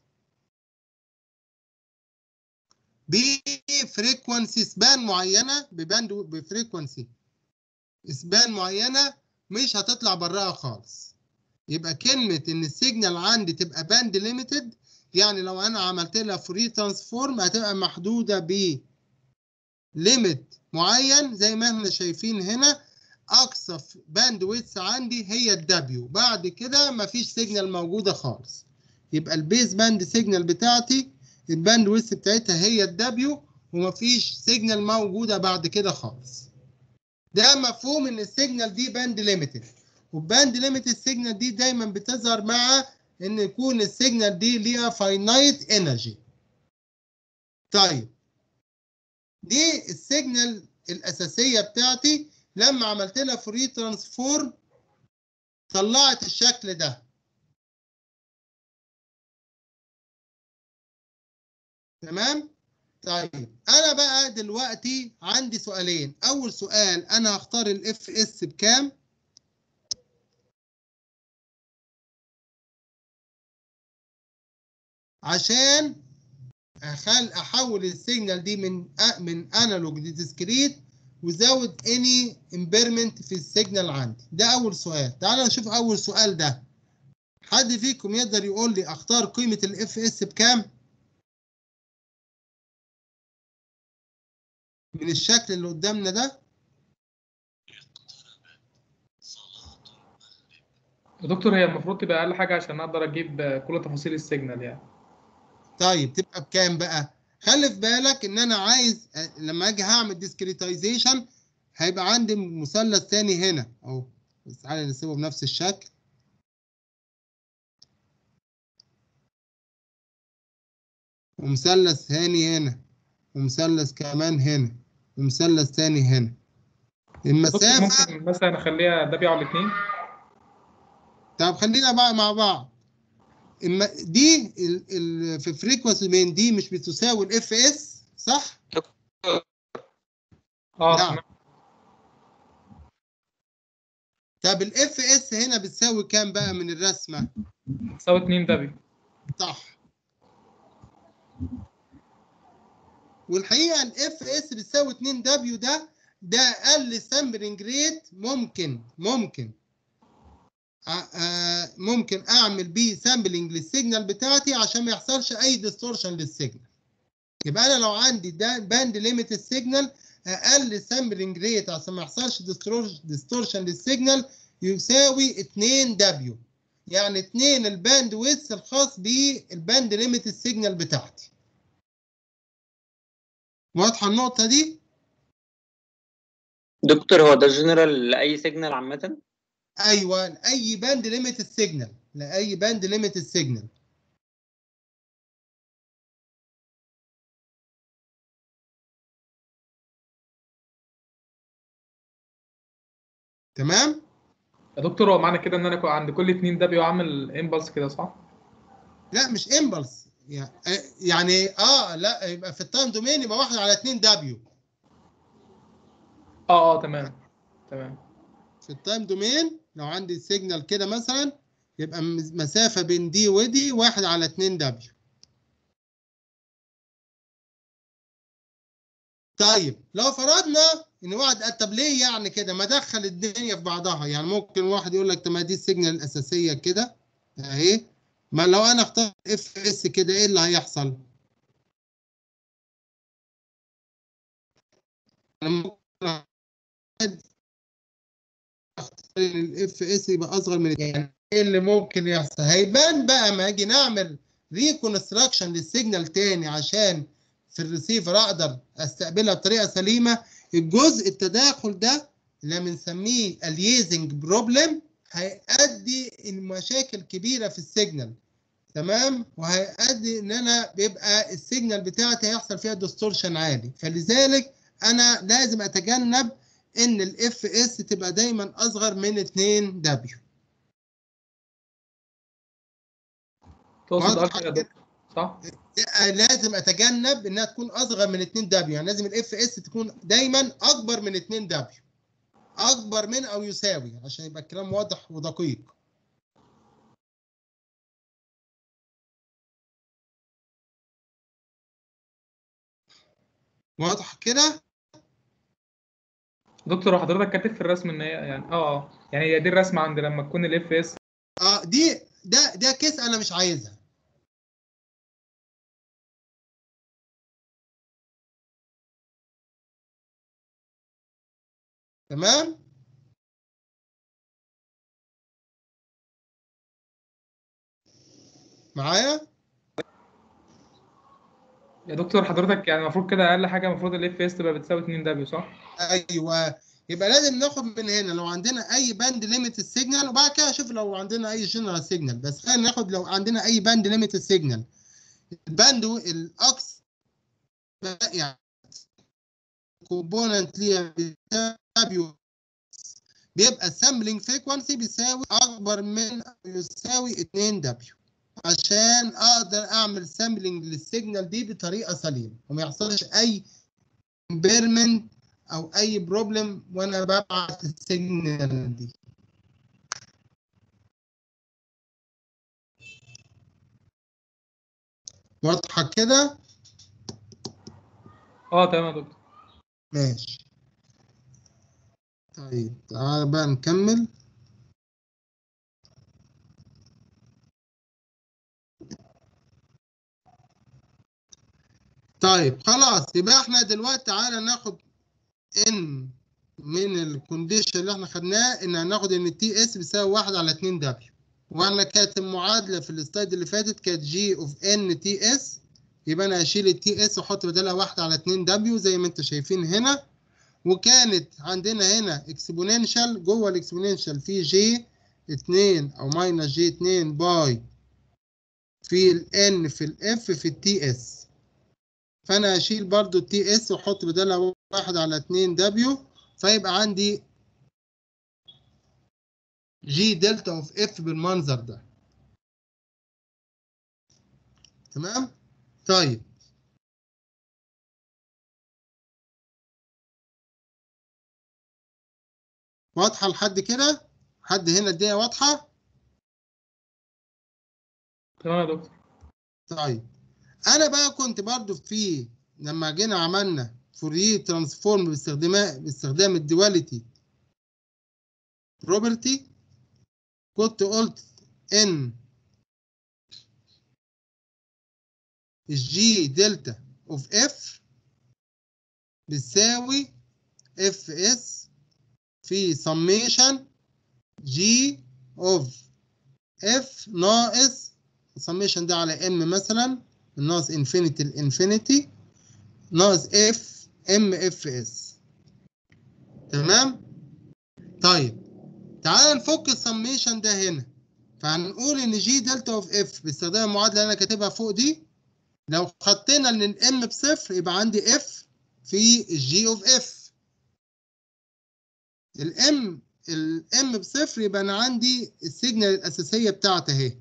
بفريكونسي سبان معينه بباند بفريكونسي سبان معينه مش هتطلع براها خالص يبقى كلمه ان السيجنال عندي تبقى باند ليميتد يعني لو انا عملت لها فوري ترانسفورم هتبقى محدوده ب ليميت معين زي ما احنا شايفين هنا اقصى باند ويتس عندي هي الدبليو بعد كده مفيش سيجنال موجوده خالص يبقى البيز باند سيجنال بتاعتي الباند ويتس بتاعتها هي الدبليو ومفيش سيجنال موجوده بعد كده خالص ده مفهوم ان السيجنال دي باند ليميتد والباند ليميتد سيجنال دي دايما بتظهر مع ان يكون السيجنال دي ليها فاينايت انرجي طيب دي السيجنال الاساسيه بتاعتي لما عملت لها فري ترانسفورم طلعت الشكل ده تمام طيب انا بقى دلوقتي عندي سؤالين اول سؤال انا هختار الاف اس بكام عشان أخل احول السيجنال دي من أ- من انالوج لديسكريت وزود اني امبيرمنت في السيجنال عندي ده اول سؤال تعالوا نشوف اول سؤال ده حد فيكم يقدر يقول لي اختار قيمة الاف اس بكام من الشكل اللي قدامنا ده يا دكتور هي المفروض تبقى اقل حاجه عشان اقدر اجيب كل تفاصيل السيجنال يعني طيب تبقى بكام بقى خلي في بالك ان انا عايز أ- لما اجي هعمل ديسكريتايزيشن هيبقى عندي مثلث تاني هنا اهو بس تعالى نسيبه بنفس الشكل ومثلث ثاني هنا ومثلث كمان هنا ومثلث تاني هنا دكتور المسافة ممكن مثلا اخليها ده بيقعد الاثنين طب خلينا بقى مع بعض اما دي ال ال في فريكونسي بين دي مش بتساوي الاف اس صح؟ اه نعم طب الاف اس هنا بتساوي كام بقى من الرسمه؟ تساوي 2 دبليو صح والحقيقه الاف اس بتساوي 2 دبليو ده ده اقل سامبلنج ريت ممكن ممكن ع- آه، ممكن اعمل بيه سامبلنج للسيجنال بتاعتي عشان ما يحصلش اي ديستورشن للسيجنال يبقى انا لو عندي ده باند ليميت السيجنال اقل سامبلنج ريت عشان ما يحصلش ديستورشن للسيجنال يساوي 2 دبليو يعني 2 الباند ويدث الخاص بالباند ليميت السيجنال بتاعتي واضحه النقطه دي دكتور هو ده جنرال لأي سيجنال عامة؟ ايوه لاي باند ليميت السيجنال لاي باند ليميت السيجنال تمام يا دكتور هو معنى كده ان انا كو- عند كل 2 دبليو عامل امبلس كده صح؟ لا مش امبلس يعني اه لا يبقى في التايم دومين يبقى واحد على 2 دبليو اه اه تمام تمام في التايم دومين لو عندي سيجنال كده مثلا يبقى م- مسافه بين دي ودي واحد على 2 دبليو طيب لو فرضنا ان واحد قال طب ليه يعني كده ما دخل الدنيا في بعضها يعني ممكن واحد يقول لك طب ما دي السيجنال الاساسيه كده اهي ما لو انا اخترت اف اس كده ايه اللي هيحصل؟ أنا ممكن اختار الاف اس يبقى اصغر من يعني ايه اللي ممكن يحصل؟ هيبان بقى ما اجي نعمل ريكونستراكشن للسيجنال تاني عشان في الريسيفر اقدر استقبلها بطريقه سليمه الجزء التداخل ده اللي بنسميه اليزنج بروبلم هيؤدي لمشاكل كبيره في السيجنال تمام وهيؤدي ان انا بيبقى السيجنال بتاعتي هيحصل فيها ديستورشن عالي فلذلك انا لازم اتجنب ان الاف اس تبقى دايما اصغر من 2 دبليو تقصد واضح الفا يا دكتور صح؟ لازم اتجنب انها تكون اصغر من 2 دبليو يعني لازم الاف اس تكون دايما اكبر من 2 دبليو اكبر من او يساوي عشان يبقى الكلام واضح ودقيق واضح كده دكتور حضرتك كاتب في الرسم ان هي يعني اه اه يعني هي دي الرسمه عند لما تكون الاف اس اه دي ده ده كيس انا مش عايزها تمام معايا يا دكتور حضرتك يعني المفروض كده اقل حاجه المفروض الاف اس تبقى بتساوي 2 دبليو صح؟ ايوه يبقى لازم ناخد من هنا لو عندنا اي باند ليميت السيجنال وبعد كده اشوف لو عندنا اي جنرال سيجنال بس خلينا ناخد لو عندنا اي باند ليميت السيجنال الباند الاكس يعني كومبوننت ليها بيساوي بيبقى السامبلينج فريكوانسي بيساوي اكبر من أو يساوي 2 دبليو عشان اقدر اعمل سامبلينج للسيجنال دي بطريقه سليمه وما يحصلش اي امبيرمنت او اي بروبلم وانا ببعت السيجنال دي واضحه كده اه تمام يا دكتور ماشي طيب تعالى بقى نكمل طيب خلاص يبقى احنا دلوقتي تعالى ناخد ان من الكونديشن اللي احنا خدناه ان هناخد ان التي اس بيساوي 1 على 2 دبليو وانا كانت المعادله في السلايد اللي فاتت كانت جي اوف ان تي اس يبقى انا اشيل التي اس واحط بدلها واحد على 2 دبليو زي ما انتم شايفين هنا وكانت عندنا هنا اكسبوننشال جوه الاكسبوننشال في جي 2 او ماينس جي 2 باي في الان في الاف في التي اس فانا اشيل برضو التي اس واحط بدلها واحد على 2 دبليو فيبقى عندي جي دلتا اوف اف بالمنظر ده تمام طيب واضحه لحد كده حد هنا الدنيا واضحه تمام يا دكتور طيب انا بقى كنت برضو في لما جينا عملنا فوريه ترانسفورم باستخدام باستخدام الدواليتي بروبرتي كنت قلت ان الجي دلتا اوف اف بتساوي اف اس في سميشن جي اوف اف ناقص السميشن ده على ام مثلا ناقص انفينيتي الانفينيتي ناقص اف ام اف اس تمام طيب تعال نفك السميشن ده هنا فهنقول ان جي دلتا اوف اف باستخدام المعادله اللي انا كاتبها فوق دي لو حطينا ان الام بصفر يبقى عندي اف في الجي اوف اف الام الام بصفر يبقى انا عندي السيجنال الاساسيه بتاعتي اهي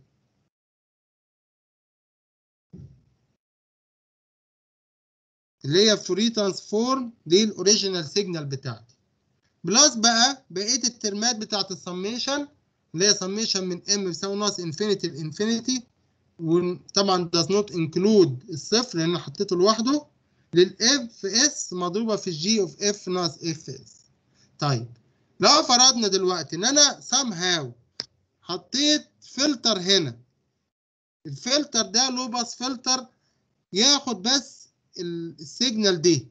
اللي هي فوري ترانسفورم للاوريجينال سيجنال بتاعتي بلس بقى بقيه الترمات بتاعت السميشن اللي هي سميشن من ام بيساوي ناقص انفينيتي لانفينيتي وطبعا does not include الصفر لان انا حطيته لوحده للاف اس مضروبه في الجي اوف اف ناقص اف اس طيب لو فرضنا دلوقتي ان انا somehow حطيت فلتر هنا الفلتر ده لو باس فلتر ياخد بس السيجنال دي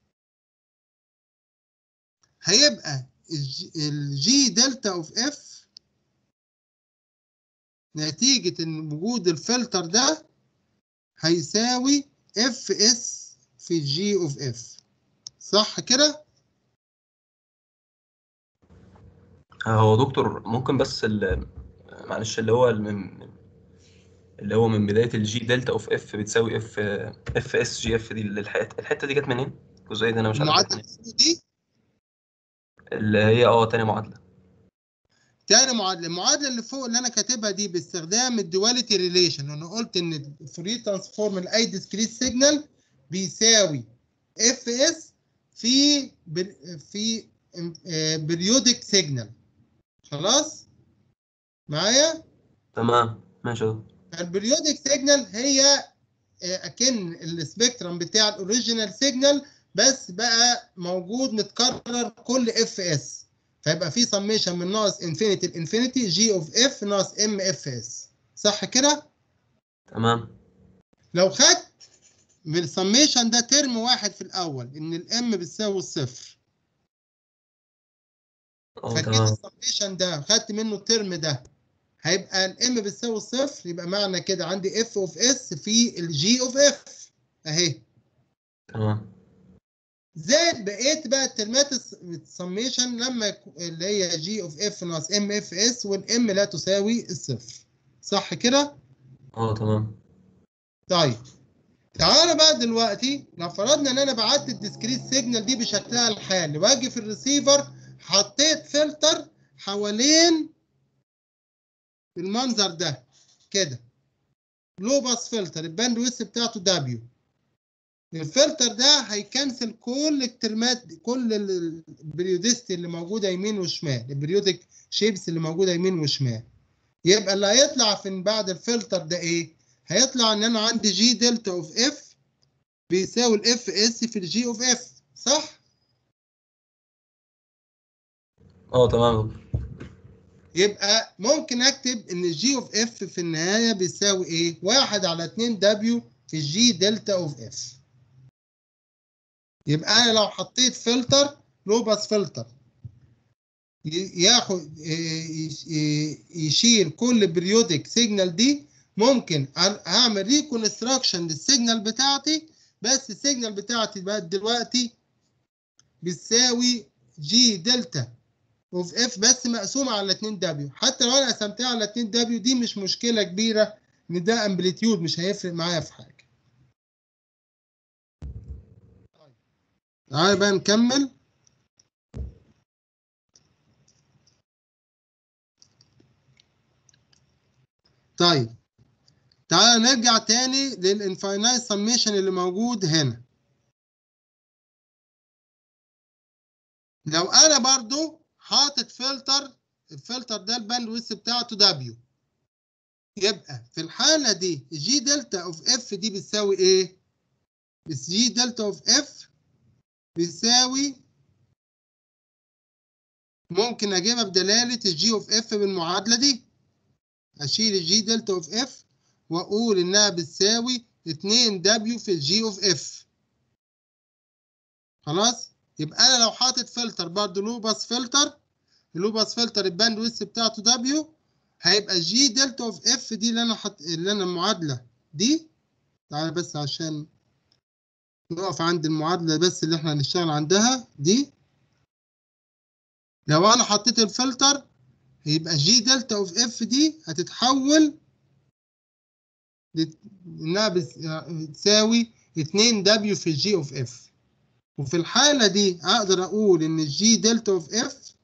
هيبقى الجي دلتا اوف اف نتيجة ان وجود الفلتر ده هيساوي اف اس في جي اوف اف صح كده؟ هو دكتور ممكن بس ال- معلش اللي هو من اللي هو من بداية الجي دلتا اوف اف بتساوي اف اف اس جي اف دي الحته الحته دي جت منين؟ الجزئيه دي انا مش عارف جت المعادلة منين دي اللي هي اه تاني معادله تاني معادلة المعادلة اللي فوق اللي أنا كاتبها دي باستخدام الدواليتي ريليشن أنا قلت إن الفوريه ترانسفورم لأي ديسكريت سيجنال بيساوي اف اس في بر في بريودك سيجنال خلاص معايا تمام ماشي يا دكتور البريودك سيجنال هي آه، اكن السبيكترم بتاع الاوريجينال سيجنال بس بقى موجود متكرر كل اف اس فيبقى في سميشن من ناقص انفينيتي لانفينيتي جي اوف اف ناقص ام اف اس صح كده؟ تمام لو خدت من السميشن ده ترم واحد في الاول ان الام بتساوي الصفر اه فكده تمام السميشن ده خدت منه الترم ده هيبقى الام بتساوي الصفر يبقى معنى كده عندي اف اوف اس في الجي اوف اف اهي تمام زائد بقيت بقى الترمات السميشن لما يكو- اللي هي جي اوف اف ناقص ام اف اس والام لا تساوي الصفر صح كده؟ اه تمام طيب تعالى بقى دلوقتي لو فرضنا ان انا بعت الديسكريت سيجنال دي بشكلها الحالي واجي في الريسيفر حطيت فلتر حوالين المنظر ده كده لو باس فلتر الباند ويس بتاعته دبليو الفلتر ده هيكنسل كل الترمات كل ال- البريودستي اللي موجوده يمين وشمال البريودك شيبس اللي موجوده يمين وشمال يبقى اللي هيطلع في بعد الفلتر ده ايه هيطلع ان انا عندي جي دلتا اوف اف بيساوي الاف اس في الجي اوف اف صح اه تمام يا دكتور يبقى ممكن اكتب ان الجي اوف اف في النهايه بيساوي ايه واحد على 2 دبليو في الجي دلتا اوف اف يبقى انا لو حطيت فلتر لو باس فلتر ي- ياخد ي- ي- يشيل كل بريودك سيجنال دي ممكن أ- هعمل ريكونستراكشن للسيجنال بتاعتي بس السيجنال بتاعتي بقت دلوقتي بتساوي جي دلتا اوف اف بس مقسومه على 2 دبليو حتى لو انا قسمتها على 2 دبليو دي مش مشكله كبيره ان ده امبليتيود مش هيفرق معايا في حاجه تعالى بقى نكمل طيب تعالى نرجع تاني للانفاينايت سميشن اللي موجود هنا لو انا برضو حاطط فلتر الفلتر ده الباند ويس بتاعته دبليو يبقى في الحالة دي جي دلتا اوف اف دي بتساوي ايه؟ بس جي دلتا اوف اف بيساوي ممكن اجيبها بدلالة الجي اوف اف بالمعادلة دي اشيل الجي دلتا اوف اف واقول انها بتساوي 2 دبليو في الجي اوف اف خلاص يبقى انا لو حاطط فلتر برضه لو باس فلتر اللو باس فلتر الباند ويس بتاعته دبليو هيبقى جي دلتا اوف اف دي اللي انا حط اللي انا المعادله دي تعالى بس عشان نقف عند المعادله بس اللي احنا هنشتغل عندها دي لو انا حطيت الفلتر يبقى جي دلتا اوف اف دي هتتحول لت- انها بس- بتساوي 2 دبليو في الجي اوف اف وفي الحالة دي أقدر أقول إن الجي دلتا أوف إف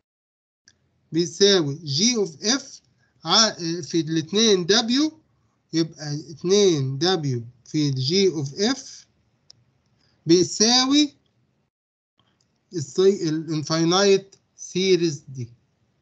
بيساوي جي أوف إف في الاتنين دبليو يبقى 2 دبليو في الجي أوف إف بيساوي الانفاينايت سيريز دي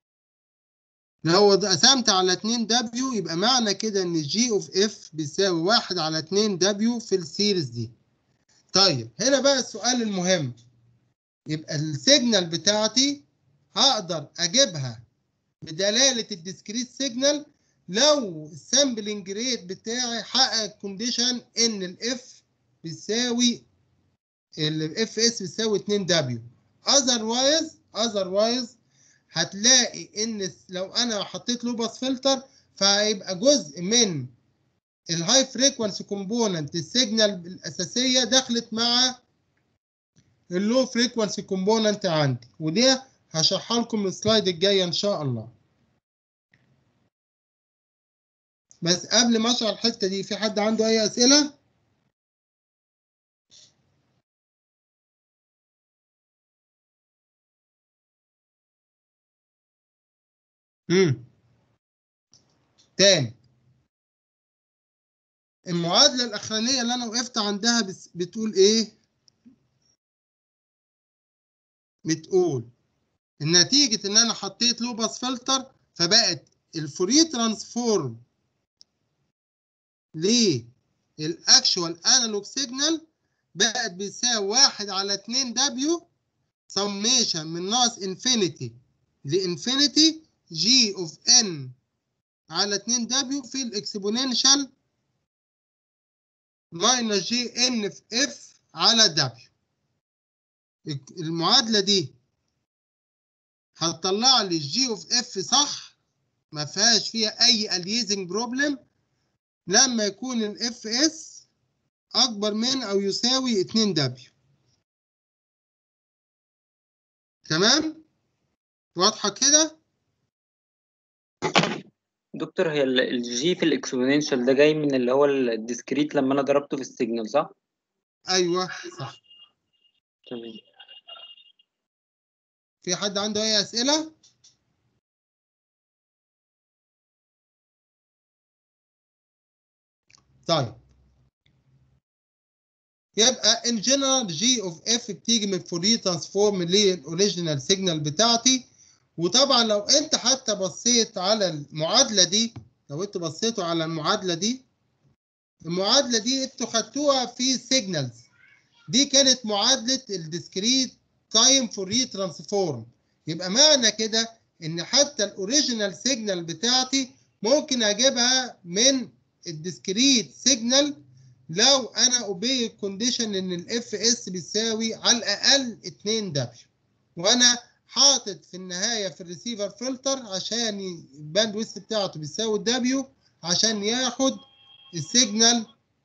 لو قسمت على 2 دبليو يبقى معنى كده ان جي اوف اف بيساوي 1 على 2 دبليو في السيريز دي طيب هنا بقى السؤال المهم يبقى السيجنال بتاعتي هقدر اجيبها بدلاله الديسكريت سيجنال لو السامبلنج ريت بتاعي حقق الكونديشن ان الاف بيساوي الاف اس بيساوي 2 دبليو اذروايز اذروايز هتلاقي ان لو انا حطيت له باس فلتر فهيبقى جزء من الهاي فريكوانسي كومبوننت السيجنال الاساسيه دخلت مع اللو فريكوانسي كومبوننت عندي ودي هشرحها لكم السلايد الجايه ان شاء الله بس قبل ما اشرح الحته دي في حد عنده اي اسئله امم تاني المعادلة الأخرانية اللي أنا وقفت عندها بس- بتقول إيه؟ بتقول نتيجة إن أنا حطيت لوباس فلتر فبقت الفوريه ترانسفورم للأكشوال أنالوج سيجنال بقت بيساوي واحد على اتنين دبليو سميشن من ناقص انفينيتي لانفينيتي جي اوف ان على 2 دبليو في الاكسبوننشال ماينس جي ان في اف على دبليو المعادله دي هتطلع لي الجي اوف اف صح ما فيهاش فيها اي اليزنج بروبلم لما يكون الاف اس اكبر من او يساوي 2 دبليو تمام واضحه كده دكتور هي الجي في الاكسبوننشال ده جاي من اللي هو الديسكريت لما انا ضربته في السيجنال صح؟ ايوه صح تمام في حد عنده اي اسئله طيب يبقى ان جنرال جي اوف اف بتيجي من فوريه ترانسفورم للاوريجينال سيجنال بتاعتي وطبعا لو انت حتى بصيت على المعادله دي لو انتوا بصيتوا على المعادله دي المعادله دي انتوا خدتوها في سيجنالز دي كانت معادله الديسكريت تايم فوريه ترانسفورم يبقى معنى كده ان حتى الاوريجينال سيجنال بتاعتي ممكن اجيبها من الديسكريت سيجنال لو انا اوبي الكونديشن ان الاف اس بيساوي على الاقل 2 دبليو وانا حاطط في النهايه في الريسيفر فلتر عشان الباند ويست بتاعته بيساوي دبليو عشان ياخد السيجنال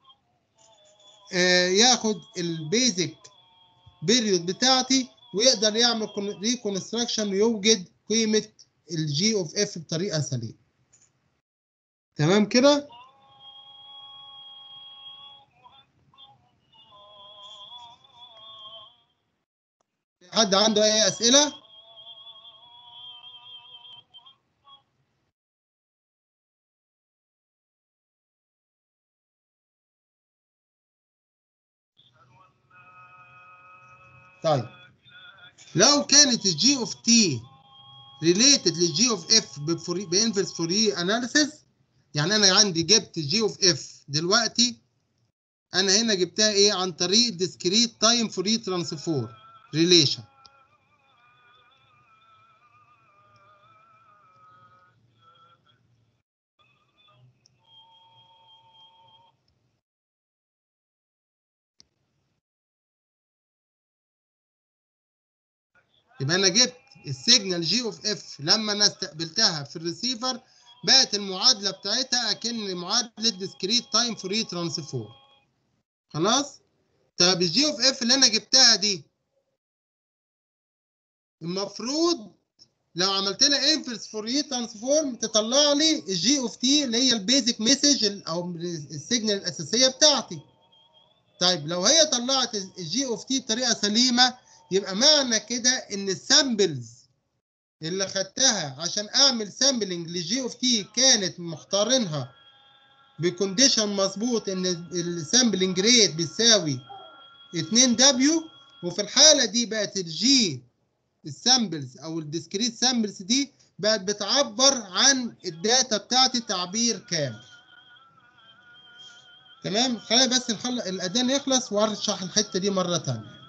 آه، ياخد البيزك بيريود بتاعتي ويقدر يعمل ريكونستراكشن ويوجد قيمه الجي اوف اف بطريقه سليمه تمام كده حد عنده اي اسئله طيب لو كانت الجي اوف تي ريليتد للجي اوف اف بانفرس فوري اناليسيس يعني انا عندي جبت جي اوف اف دلوقتي انا هنا جبتها ايه عن طريق ديسكريت تايم فوري ترانسفور ريليشن يبقى انا جبت السيجنال جي اوف اف لما انا استقبلتها في الريسيفر بقت المعادله بتاعتها اكن معادله ديسكريت تايم فوري ترانسفور خلاص طب الجي اوف اف اللي انا جبتها دي المفروض لو عملت لها انفرس فوري ترانسفورم تطلع لي الجي اوف تي اللي هي البيزك مسج او السيجنال الاساسيه بتاعتي طيب لو هي طلعت الجي اوف تي بطريقه سليمه يبقى معنى كده ان السامبلز اللي خدتها عشان اعمل سامبلنج لجي اوف تي كانت مختارينها بكونديشن مظبوط ان السامبلنج ريت بيساوي 2 دبليو وفي الحاله دي بقت الجي السامبلز او الديسكريت سامبلز دي بقت بتعبر عن الداتا بتاعتي تعبير كامل تمام خلينا بس نخلص الاذان يخلص وارشح الحته دي مره ثانيه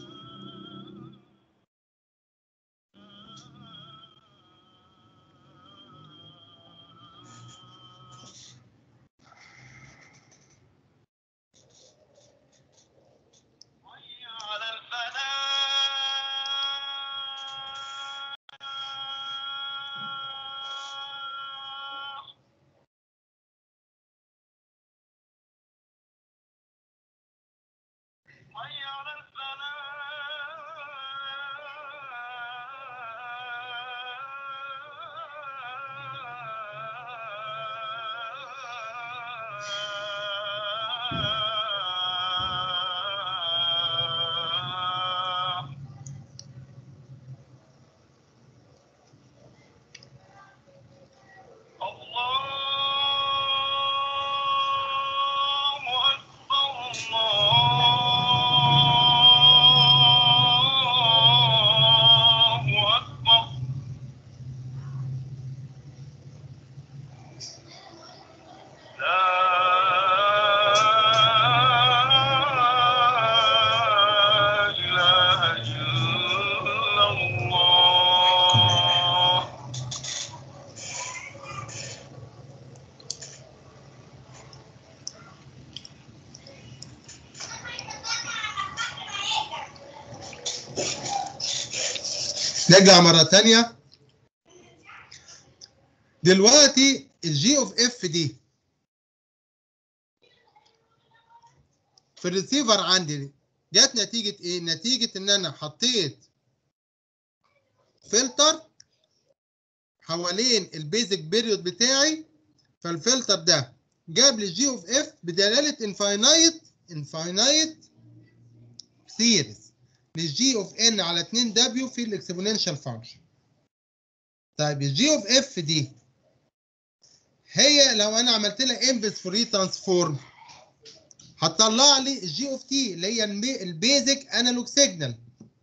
نرجع مرة تانية دلوقتي الجي اوف اف دي في الريسيفر عندي جت نتيجة ايه؟ نتيجة ان انا حطيت فلتر حوالين البيزك بيريود بتاعي فالفلتر ده جاب لي جي اوف اف بدلالة انفاينايت انفاينايت سيريز للجي اوف ان على 2 دبليو في الاكسبوننشال فانكشن طيب الجي اوف اف دي هي لو انا عملت لها انفرس فوري ترانسفورم هتطلع لي الجي اوف تي اللي هي البيزك انالوج سيجنال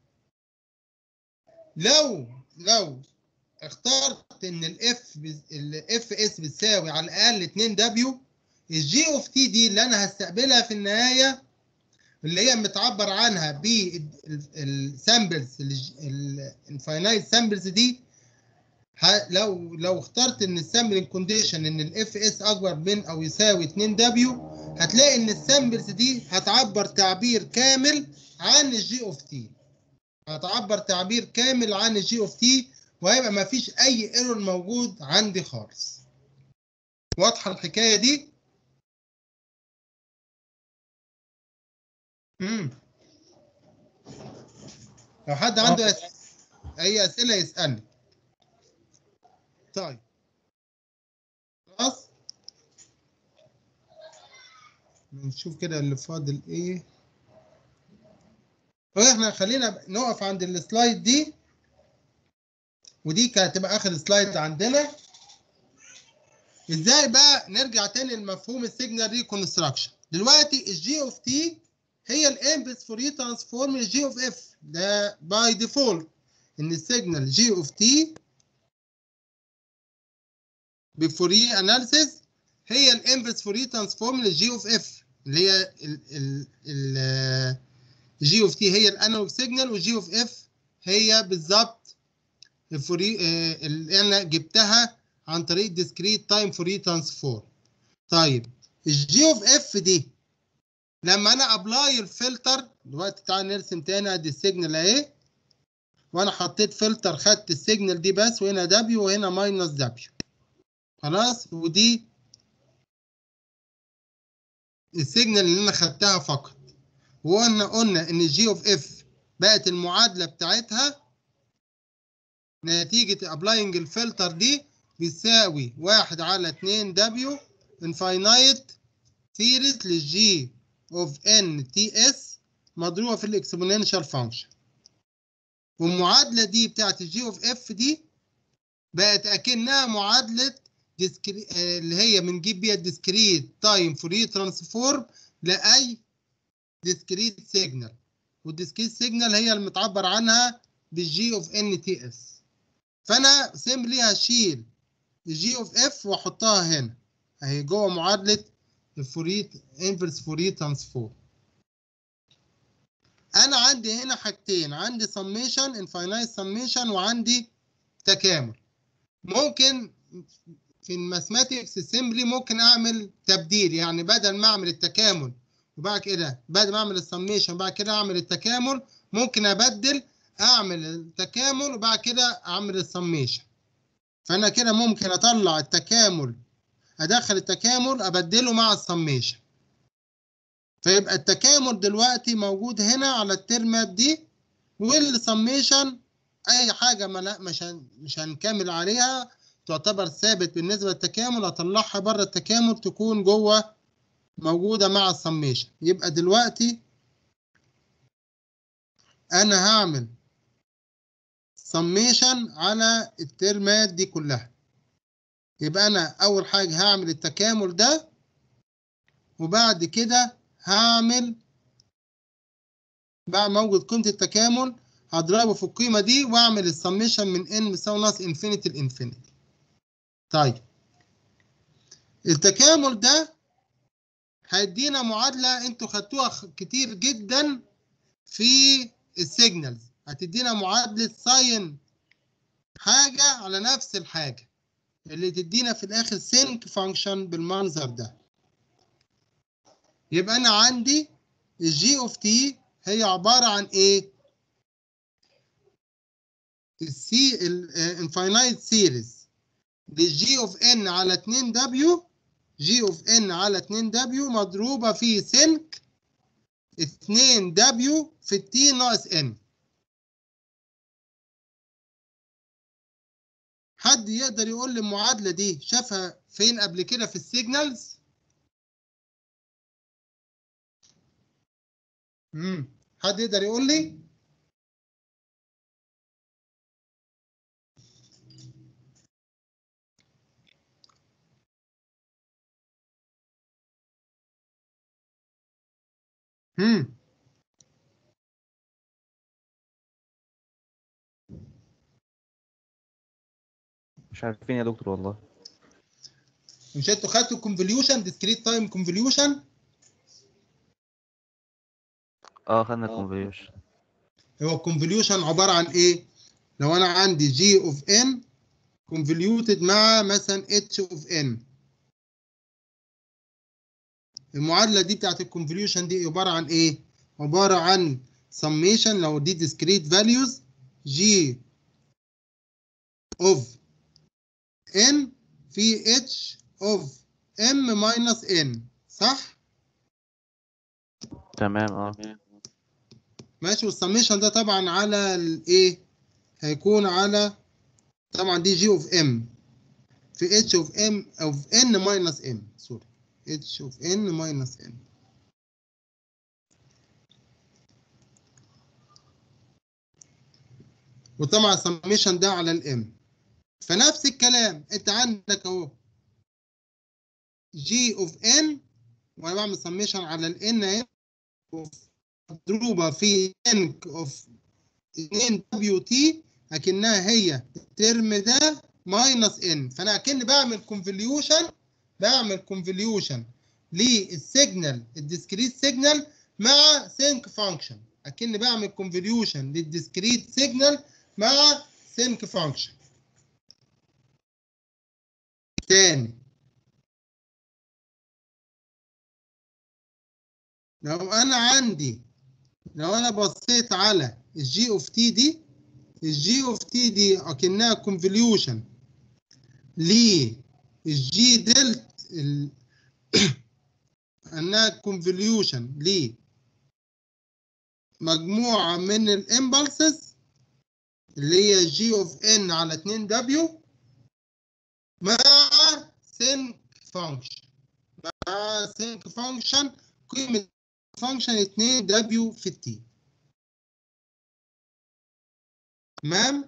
لو لو اخترت ان الاف الاف اس بتساوي على الاقل 2 دبليو الجي اوف تي دي اللي انا هستقبلها في النهايه اللي هي متعبر عنها بالسامبلز الانفاينايت سامبلز دي لو لو اخترت ان السامبلنج كونديشن ان الاف اس اكبر من او يساوي 2 دبليو هتلاقي ان السامبلز دي هتعبر تعبير كامل عن الجي اوف تي هتعبر تعبير كامل عن الجي اوف تي وهيبقى ما فيش اي ايرور موجود عندي خالص واضحه الحكايه دي امم لو حد عنده أس... اي اسئله يسالني طيب خلاص نشوف كده اللي فاضل ايه احنا خلينا نقف عند السلايد دي ودي كانت هتبقى اخر سلايد عندنا ازاي بقى نرجع تاني لمفهوم السيجنال ريكونستراكشن دلوقتي الجي اوف تي هي الامبس فوري ترانسفورم للجي اوف اف ده باي ديفولت ان السيجنال جي اوف تي بفوري اناليسيس هي الامبس فوري ترانسفورم للجي اوف اف اللي هي الجي اوف تي هي الانالوج سيجنال والجي اوف اف هي بالظبط الفوري آه اللي انا جبتها عن طريق ديسكريت تايم فوري ترانسفورم طيب الجي اوف اف دي لما انا ابلاي الفلتر دلوقتي تعال نرسم تاني ادي السيجنال اهي وانا حطيت فلتر خدت السيجنال دي بس وهنا دبليو وهنا ماينس دبليو خلاص ودي السيجنال اللي انا خدتها فقط وقلنا قلنا ان الجي اوف اف بقت المعادله بتاعتها نتيجه ابلاينج الفلتر دي بيساوي واحد على 2 دبليو انفاينايت سيريز للجي اوف ان تي اس مضروبه في الاكسبوننشال فانكشن والمعادله دي بتاعت الجي اوف اف دي بقت اكنها معادله ديسكري... اللي هي بنجيب بيها الديسكريت تايم فوري ترانسفورم لاي ديسكريت سيجنال والديسكريت سيجنال هي المتعبر عنها بالجي اوف ان تي اس فانا سيمبلي هشيل الجي اوف اف واحطها هنا اهي جوه معادله الفوري انفرس فوري ترانسفورم انا عندي هنا حاجتين عندي سميشن انفاينايت سميشن وعندي تكامل ممكن في الماثماتكس سيمبلي ممكن اعمل تبديل يعني بدل ما اعمل التكامل وبعد كده بدل ما اعمل السميشن وبعد كده اعمل التكامل ممكن ابدل اعمل التكامل وبعد كده اعمل السميشن فانا كده ممكن اطلع التكامل ادخل التكامل ابدله مع السميشن فيبقى التكامل دلوقتي موجود هنا على الترمات دي والسميشن اي حاجه ما لا مش مش هنكمل عليها تعتبر ثابت بالنسبه للتكامل اطلعها بره التكامل تكون جوه موجوده مع السميشن يبقى دلوقتي انا هعمل سميشن على الترمات دي كلها يبقى انا اول حاجه هعمل التكامل ده وبعد كده هعمل بقى موجود قيمه التكامل هضربه في القيمه دي واعمل السميشن من ان بيساوي ناقص انفينيتي لانفينيتي طيب التكامل ده هيدينا معادله انتوا خدتوها كتير جدا في السيجنالز هتدينا معادله ساين حاجه على نفس الحاجه اللي تدينا في الاخر سينك فانكشن بالمنظر ده يبقى انا عندي الجي اوف تي هي عباره عن ايه السي الانفاينايت سيريز للجي اوف ان على 2 دبليو جي اوف ان على 2 دبليو مضروبه في سينك 2 دبليو في التي ناقص ان حد يقدر يقول لي المعادله دي شافها فين قبل كده في السيجنالز امم حد يقدر يقول لي امم مش عارفين يا دكتور والله مش انتوا خدتوا كونفوليوشن ديسكريت تايم كونفوليوشن اه خدنا الكونفوليوشن هو الكونفوليوشن عباره عن ايه لو انا عندي جي اوف ان كونفوليوتد مع مثلا اتش اوف ان المعادله دي بتاعت الكونفوليوشن دي عباره عن ايه عباره عن سميشن لو دي discrete values جي اوف ان في اتش اوف ام ماينس ان صح تمام اه ماشي والسميشن ده طبعا على الايه هيكون على طبعا دي جي اوف ام في اتش اوف ام اوف ان ماينس ام سوري اتش اوف ان ماينس ان وطبعا السميشن ده على الام فنفس الكلام انت عندك اهو جي اوف ان وانا بعمل سميشن على الان اهي مضروبه في انك اوف 2 دبليو تي اكنها هي الترم ده ماينس ان فانا اكن بعمل كونفوليوشن بعمل كونفوليوشن للسيجنال الديسكريت سيجنال مع سينك فانكشن اكن بعمل كونفوليوشن للديسكريت سيجنال مع سينك فانكشن تاني لو انا عندي لو انا بصيت على الجي اوف تي دي الجي اوف تي دي اكنها كونفوليوشن للجي دلت ال... انها كونفوليوشن ل مجموعه من الامبلسز اللي هي جي اوف ان على 2 دبليو مع سينك فانكشن مع سينك فانكشن قيمه فانكشن 2 دبليو في التي تمام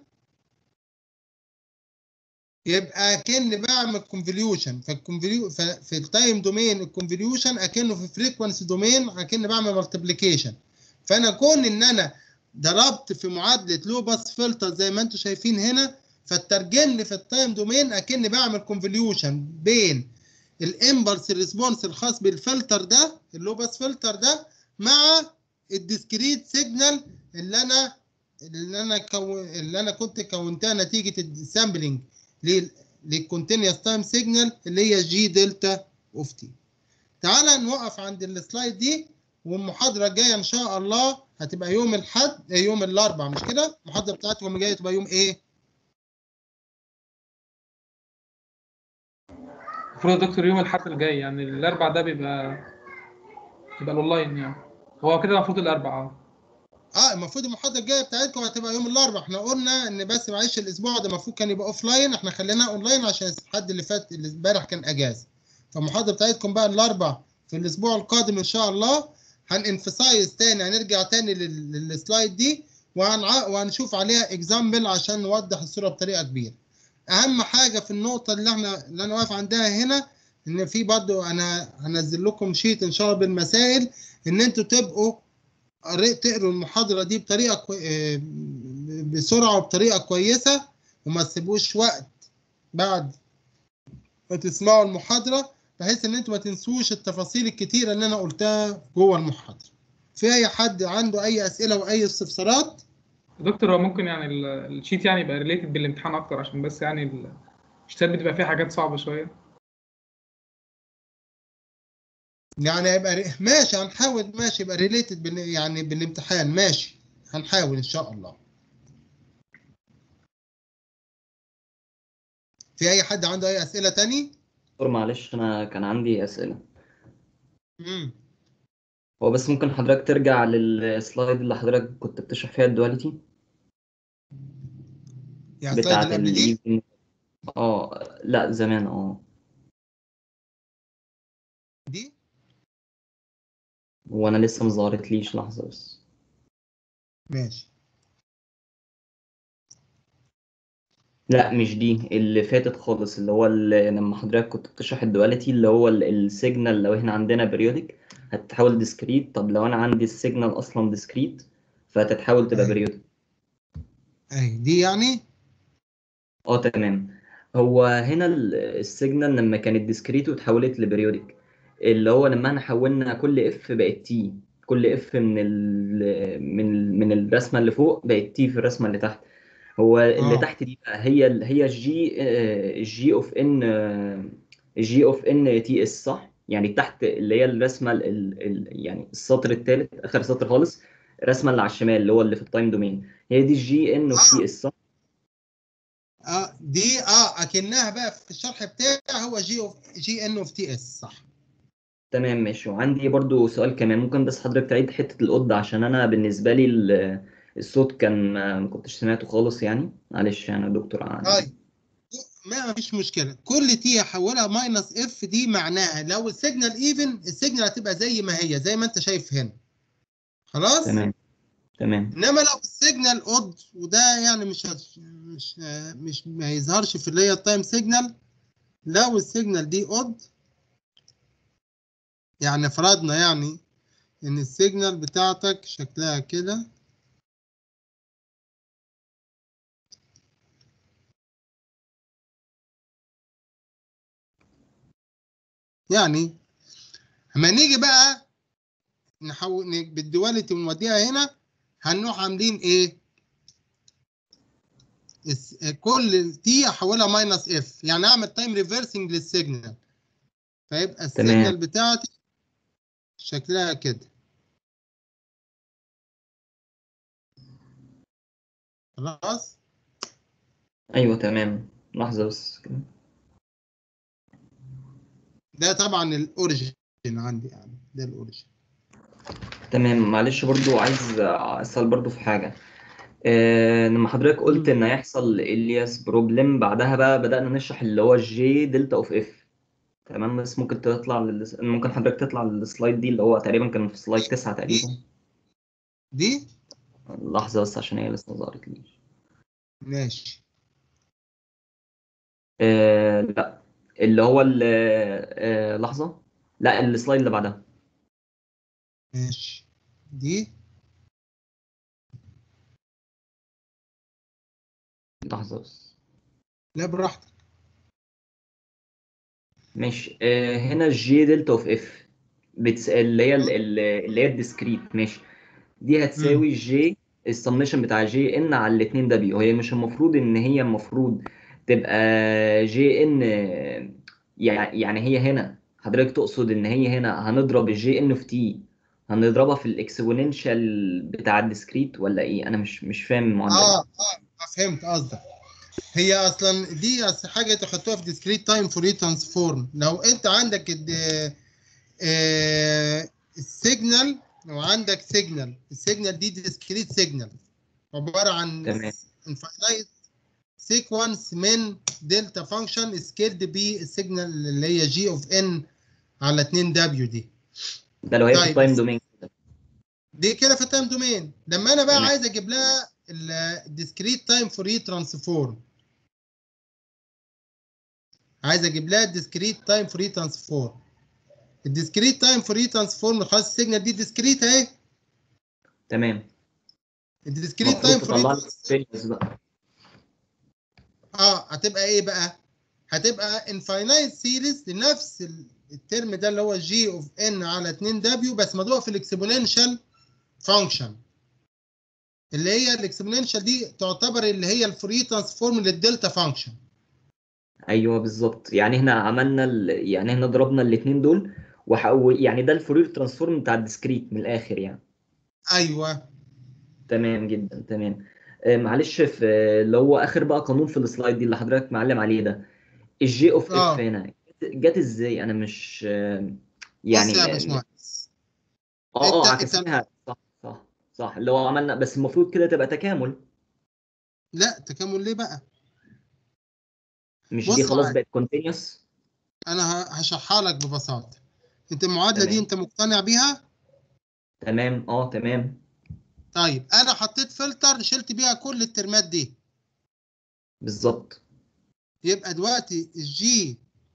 يبقى اكن بعمل كونفوليوشن فالكونفوليو في التايم دومين الكونفوليوشن اكنه في فريكونسي دومين اكن بعمل مالتيبليكيشن فانا كون ان انا ضربت في معادله لو باس فلتر زي ما انتم شايفين هنا فالترجم لي في التايم دومين اكن بعمل كونفوليوشن بين الامبلس ريسبونس الخاص بالفلتر ده اللو باس فلتر ده مع الديسكريت سيجنال اللي انا اللي انا كو... اللي انا كنت كونتها نتيجه السامبلنج للكونتينوس تايم سيجنال اللي هي جي دلتا اوف تي تعالى نوقف عند السلايد دي والمحاضره الجايه ان شاء الله هتبقى يوم الاحد يوم الاربعاء مش كده المحاضره بتاعتكم الجايه تبقى يوم ايه المفروض يا دكتور يوم الاحد الجاي يعني الاربع ده بيبقى بيبقى الاونلاين يعني هو كده المفروض الاربع اه اه المفروض المحاضره الجايه بتاعتكم هتبقى يوم الاربعاء احنا قلنا ان بس معلش الاسبوع ده المفروض كان يبقى اوف لاين احنا خليناه اونلاين عشان الحد اللي فات اللي امبارح كان اجازه فالمحاضره بتاعتكم بقى الاربعاء في الاسبوع القادم ان شاء الله هننفسايز تاني هنرجع تاني لل- للسلايد دي وهنع... وهنشوف عليها اكزامبل عشان نوضح الصوره بطريقه كبيره اهم حاجه في النقطه اللي احنا اللي انا واقف عندها هنا ان في برضه انا هنزل لكم شيت ان شاء الله بالمسائل ان انتوا تبقوا قري- تقروا المحاضره دي بطريقه كوي... آه، بسرعه وبطريقه كويسه وما تسيبوش وقت بعد ما تسمعوا المحاضره بحيث ان انتوا ما تنسوش التفاصيل الكتيره اللي انا قلتها جوه المحاضره في اي حد عنده اي اسئله واي استفسارات دكتور هو ممكن يعني ال- الشيت يعني يبقى ريليتد بالامتحان اكتر عشان بس يعني ال- الشيتات بتبقى فيها حاجات صعبه شويه يعني هيبقى ري- ماشي هنحاول ماشي يبقى ريليتد بال... يعني بالامتحان ماشي هنحاول ان شاء الله في اي حد عنده اي اسئله تاني دكتور معلش انا كان عندي اسئله امم هو بس ممكن حضرتك ترجع للسلايد اللي حضرتك كنت بتشرح فيها الدواليتي يعني السلايد بتاعت اللي قبل دي ال اه لا زمان اه دي وانا لسه مظهرتليش لحظه بس ماشي لا مش دي اللي فاتت خالص اللي هو اللي لما حضرتك كنت بتشرح الدواليتي اللي هو ال- السيجنال لو احنا عندنا بريودك هتتحول ديسكريت طب لو انا عندي السيجنال اصلا ديسكريت فهتتحول تبقى أيوة. بريودك اي دي يعني اه تمام هو هنا ال- السيجنال لما كانت ديسكريت واتحولت لبريودك اللي هو لما احنا حولنا كل اف بقت تي كل اف من ال من من الرسمه اللي فوق بقت تي في الرسمه اللي تحت هو اللي آه. تحت دي بقى هي ال- هي الجي الجي اوف ان الجي اوف ان تي اس صح يعني تحت اللي هي الرسمه ال ال يعني السطر الثالث اخر سطر خالص الرسمه اللي على الشمال اللي هو اللي في التايم دومين هي دي الجي ان اوف تي اس صح اه دي اه اكنها بقى في الشرح بتاعي هو جي اوف جي ان اوف تي اس صح تمام ماشي وعندي برضو سؤال كمان ممكن بس حضرتك تعيد حتة القط عشان أنا بالنسبة لي ال- الصوت كان ما ما كنتش سمعته خالص يعني معلش يعني يا دكتور عن- طيب ما فيش مشكله كل تي احولها ماينس اف دي معناها لو السيجنال ايفن السيجنال هتبقى زي ما هي زي ما انت شايف هنا خلاص تمام تمام انما لو السيجنال اود وده يعني مش هت- مش مش ما يظهرش في اللي هي التايم سيجنال لو السيجنال دي اود يعني فرضنا يعني ان السيجنال بتاعتك شكلها كده يعني اما نيجي بقى نحول ن- بالدواليتي ونوديها هنا هنروح عاملين ايه؟ الس- كل تي احولها ماينس اف يعني اعمل تايم ريفرسنج للسيجنال فيبقى السيجنال بتاعتي شكلها كده خلاص أيوه تمام لحظة بس كده ده طبعا الاوريجين عندي يعني ده الاوريجين تمام معلش برضو عايز أسأل برضو في حاجة آه، لما حضرتك قلت إن هيحصل إلياس بروبلم بعدها بقى بدأنا نشرح اللي هو الجي دلتا أوف إف تمام بس ممكن تطلع لل... ممكن حضرتك تطلع للسلايد دي اللي هو تقريبا كان في سلايد تسعة تقريبا دي لحظة بس عشان هي لسه ما ظهرتليش ماشي آه لا اللي هو ال- آه لحظة لا السلايد اللي بعدها ماشي دي لحظة بس لا براحتك ماشي آه هنا الجي دلتا اوف اف بتس... اللي هي ال- ال- اللي هي الديسكريت ماشي دي هتساوي جي السمشن بتاع جي ان على الاتنين دبليو هي مش المفروض ان هي المفروض تبقى جي ان يعني يعني هي هنا حضرتك تقصد ان هي هنا هنضرب الجي ان في تي هنضربها في الاكسبوننشال بتاع الديسكريت ولا ايه انا مش مش فاهم المعادله اه دي. اه فهمت قصدك هي اصلا دي أصل حاجه تحطوها في discrete تايم فوري ترانسفورم لو انت عندك ال- آه، السيجنال لو عندك سيجنال السيجنال دي discrete سيجنال عباره عن تمام infinite سيكونس من دلتا فانكشن سكيلد بالسيجنال اللي هي جي اوف ان على 2 دبليو دي ده لو هي في طيب. التايم دومين دي كده في التايم دومين لما انا بقى تمام. عايز اجيب لها الديسكريت تايم فوري ترانسفورم عايز اجيب لها الديسكريت تايم فوري ترانسفورم الديسكريت تايم فوري ترانسفورم خلاص السيجنال دي ديسكريت اهي تمام الديسكريت تايم المفروض فوري تطلع لي السيريز بقى اه هتبقى ايه بقى هتبقى انفاينايت سيريز لنفس ال- الترم ده اللي هو جي اوف ان على 2 دبليو بس مضروبه في الاكسبوننشال فانكشن اللي هي الاكسبوننشال دي تعتبر اللي هي الفوري ترانسفورم للدلتا فانكشن ايوه بالظبط يعني احنا عملنا ال... يعني احنا ضربنا الاثنين دول وحقو... يعني ده الفورير ترانسفورم بتاع الديسكريت من الاخر يعني ايوه تمام جدا تمام آه، معلش في اللي هو اخر بقى قانون في السلايد دي اللي حضرتك معلم عليه ده الجي اوف آه. اف هنا جت ازاي انا مش آه، يعني بص يا باشمهندس اه اه أنت- أنت- عكسناها صح صح صح اللي هو عملنا بس المفروض كده تبقى تكامل لا تكامل ليه بقى مش بص دي خلاص معايا. بقت كونتينيوس انا ه- هشرحها لك ببساطه انت المعادله دي تمام. انت مقتنع بيها تمام اه تمام طيب انا حطيت فلتر شلت بيها كل الترمات دي بالظبط يبقى دلوقتي الجي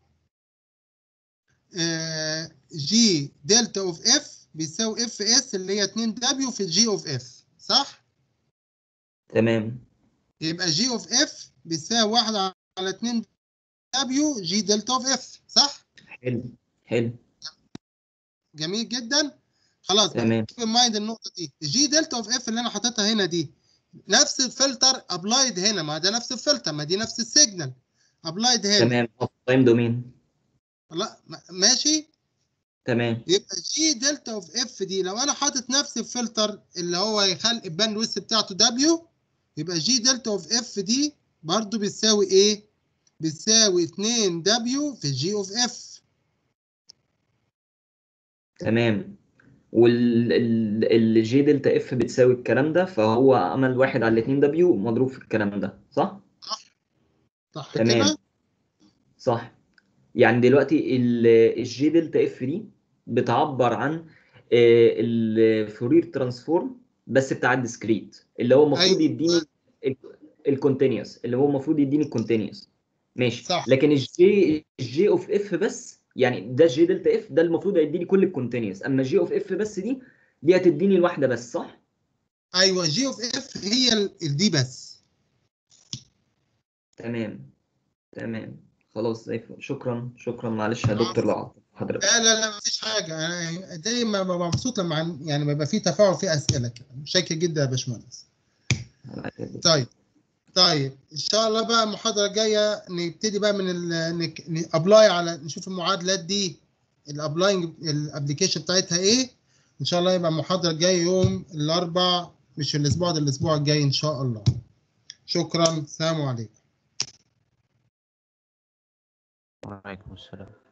آه جي دلتا اوف اف بيساوي اف اس اللي هي 2 دبليو في الجي اوف اف صح تمام يبقى جي اوف اف بيساوي 1 على 2 دبليو جي دلتا اوف اف صح حلو حلو جميل جدا خلاص بقى تمام keep in mind النقطه دي جي دلتا اوف اف اللي انا حاططها هنا دي نفس الفلتر ابلايد هنا ما ده نفس الفلتر ما دي نفس السيجنال ابلايد هنا تمام تايم دومين لا ما- ماشي تمام يبقى جي دلتا اوف اف دي لو انا حاطط نفس الفلتر اللي هو يخلي الباند ويث بتاعته دبليو يبقى جي دلتا اوف اف دي برضو بتساوي ايه بتساوي 2 دبليو في جي اوف اف تمام والجي دلتا اف بتساوي الكلام ده فهو عمل واحد على الاتنين دبليو مضروب في الكلام ده صح؟ صح تمام كده صح يعني دلوقتي الجي دلتا اف دي بتعبر عن الفورير ترانسفورم بس بتاع الديسكريت اللي هو المفروض أيوة. يديني الكونتينيوس اللي هو المفروض يديني الكونتينيوس ماشي صح. لكن الجي الجي اوف اف بس يعني ده جي دلتا اف ده المفروض هيديني كل الكونتينيوس اما جي اوف اف بس دي دي هتديني الواحده بس صح؟ ايوه جي اوف اف هي ال- دي بس تمام تمام خلاص زي الفل. شكرا شكرا معلش يا دكتور لو عطلت حضرتك لا لا لا مفيش حاجه انا دايما ببقى مبسوط لما عن- يعني بيبقى في تفاعل في اسئله كده شاكر جدا يا باشمهندس طيب طيب ان شاء الله بقى المحاضره الجايه نبتدي بقى من ابلاي على نشوف المعادلات دي الابلاينج الابلكيشن بتاعتها ايه ان شاء الله يبقى المحاضره الجايه يوم الاربع مش الاسبوع ده الاسبوع الجاي ان شاء الله شكرا سلام عليكم وعليكم السلام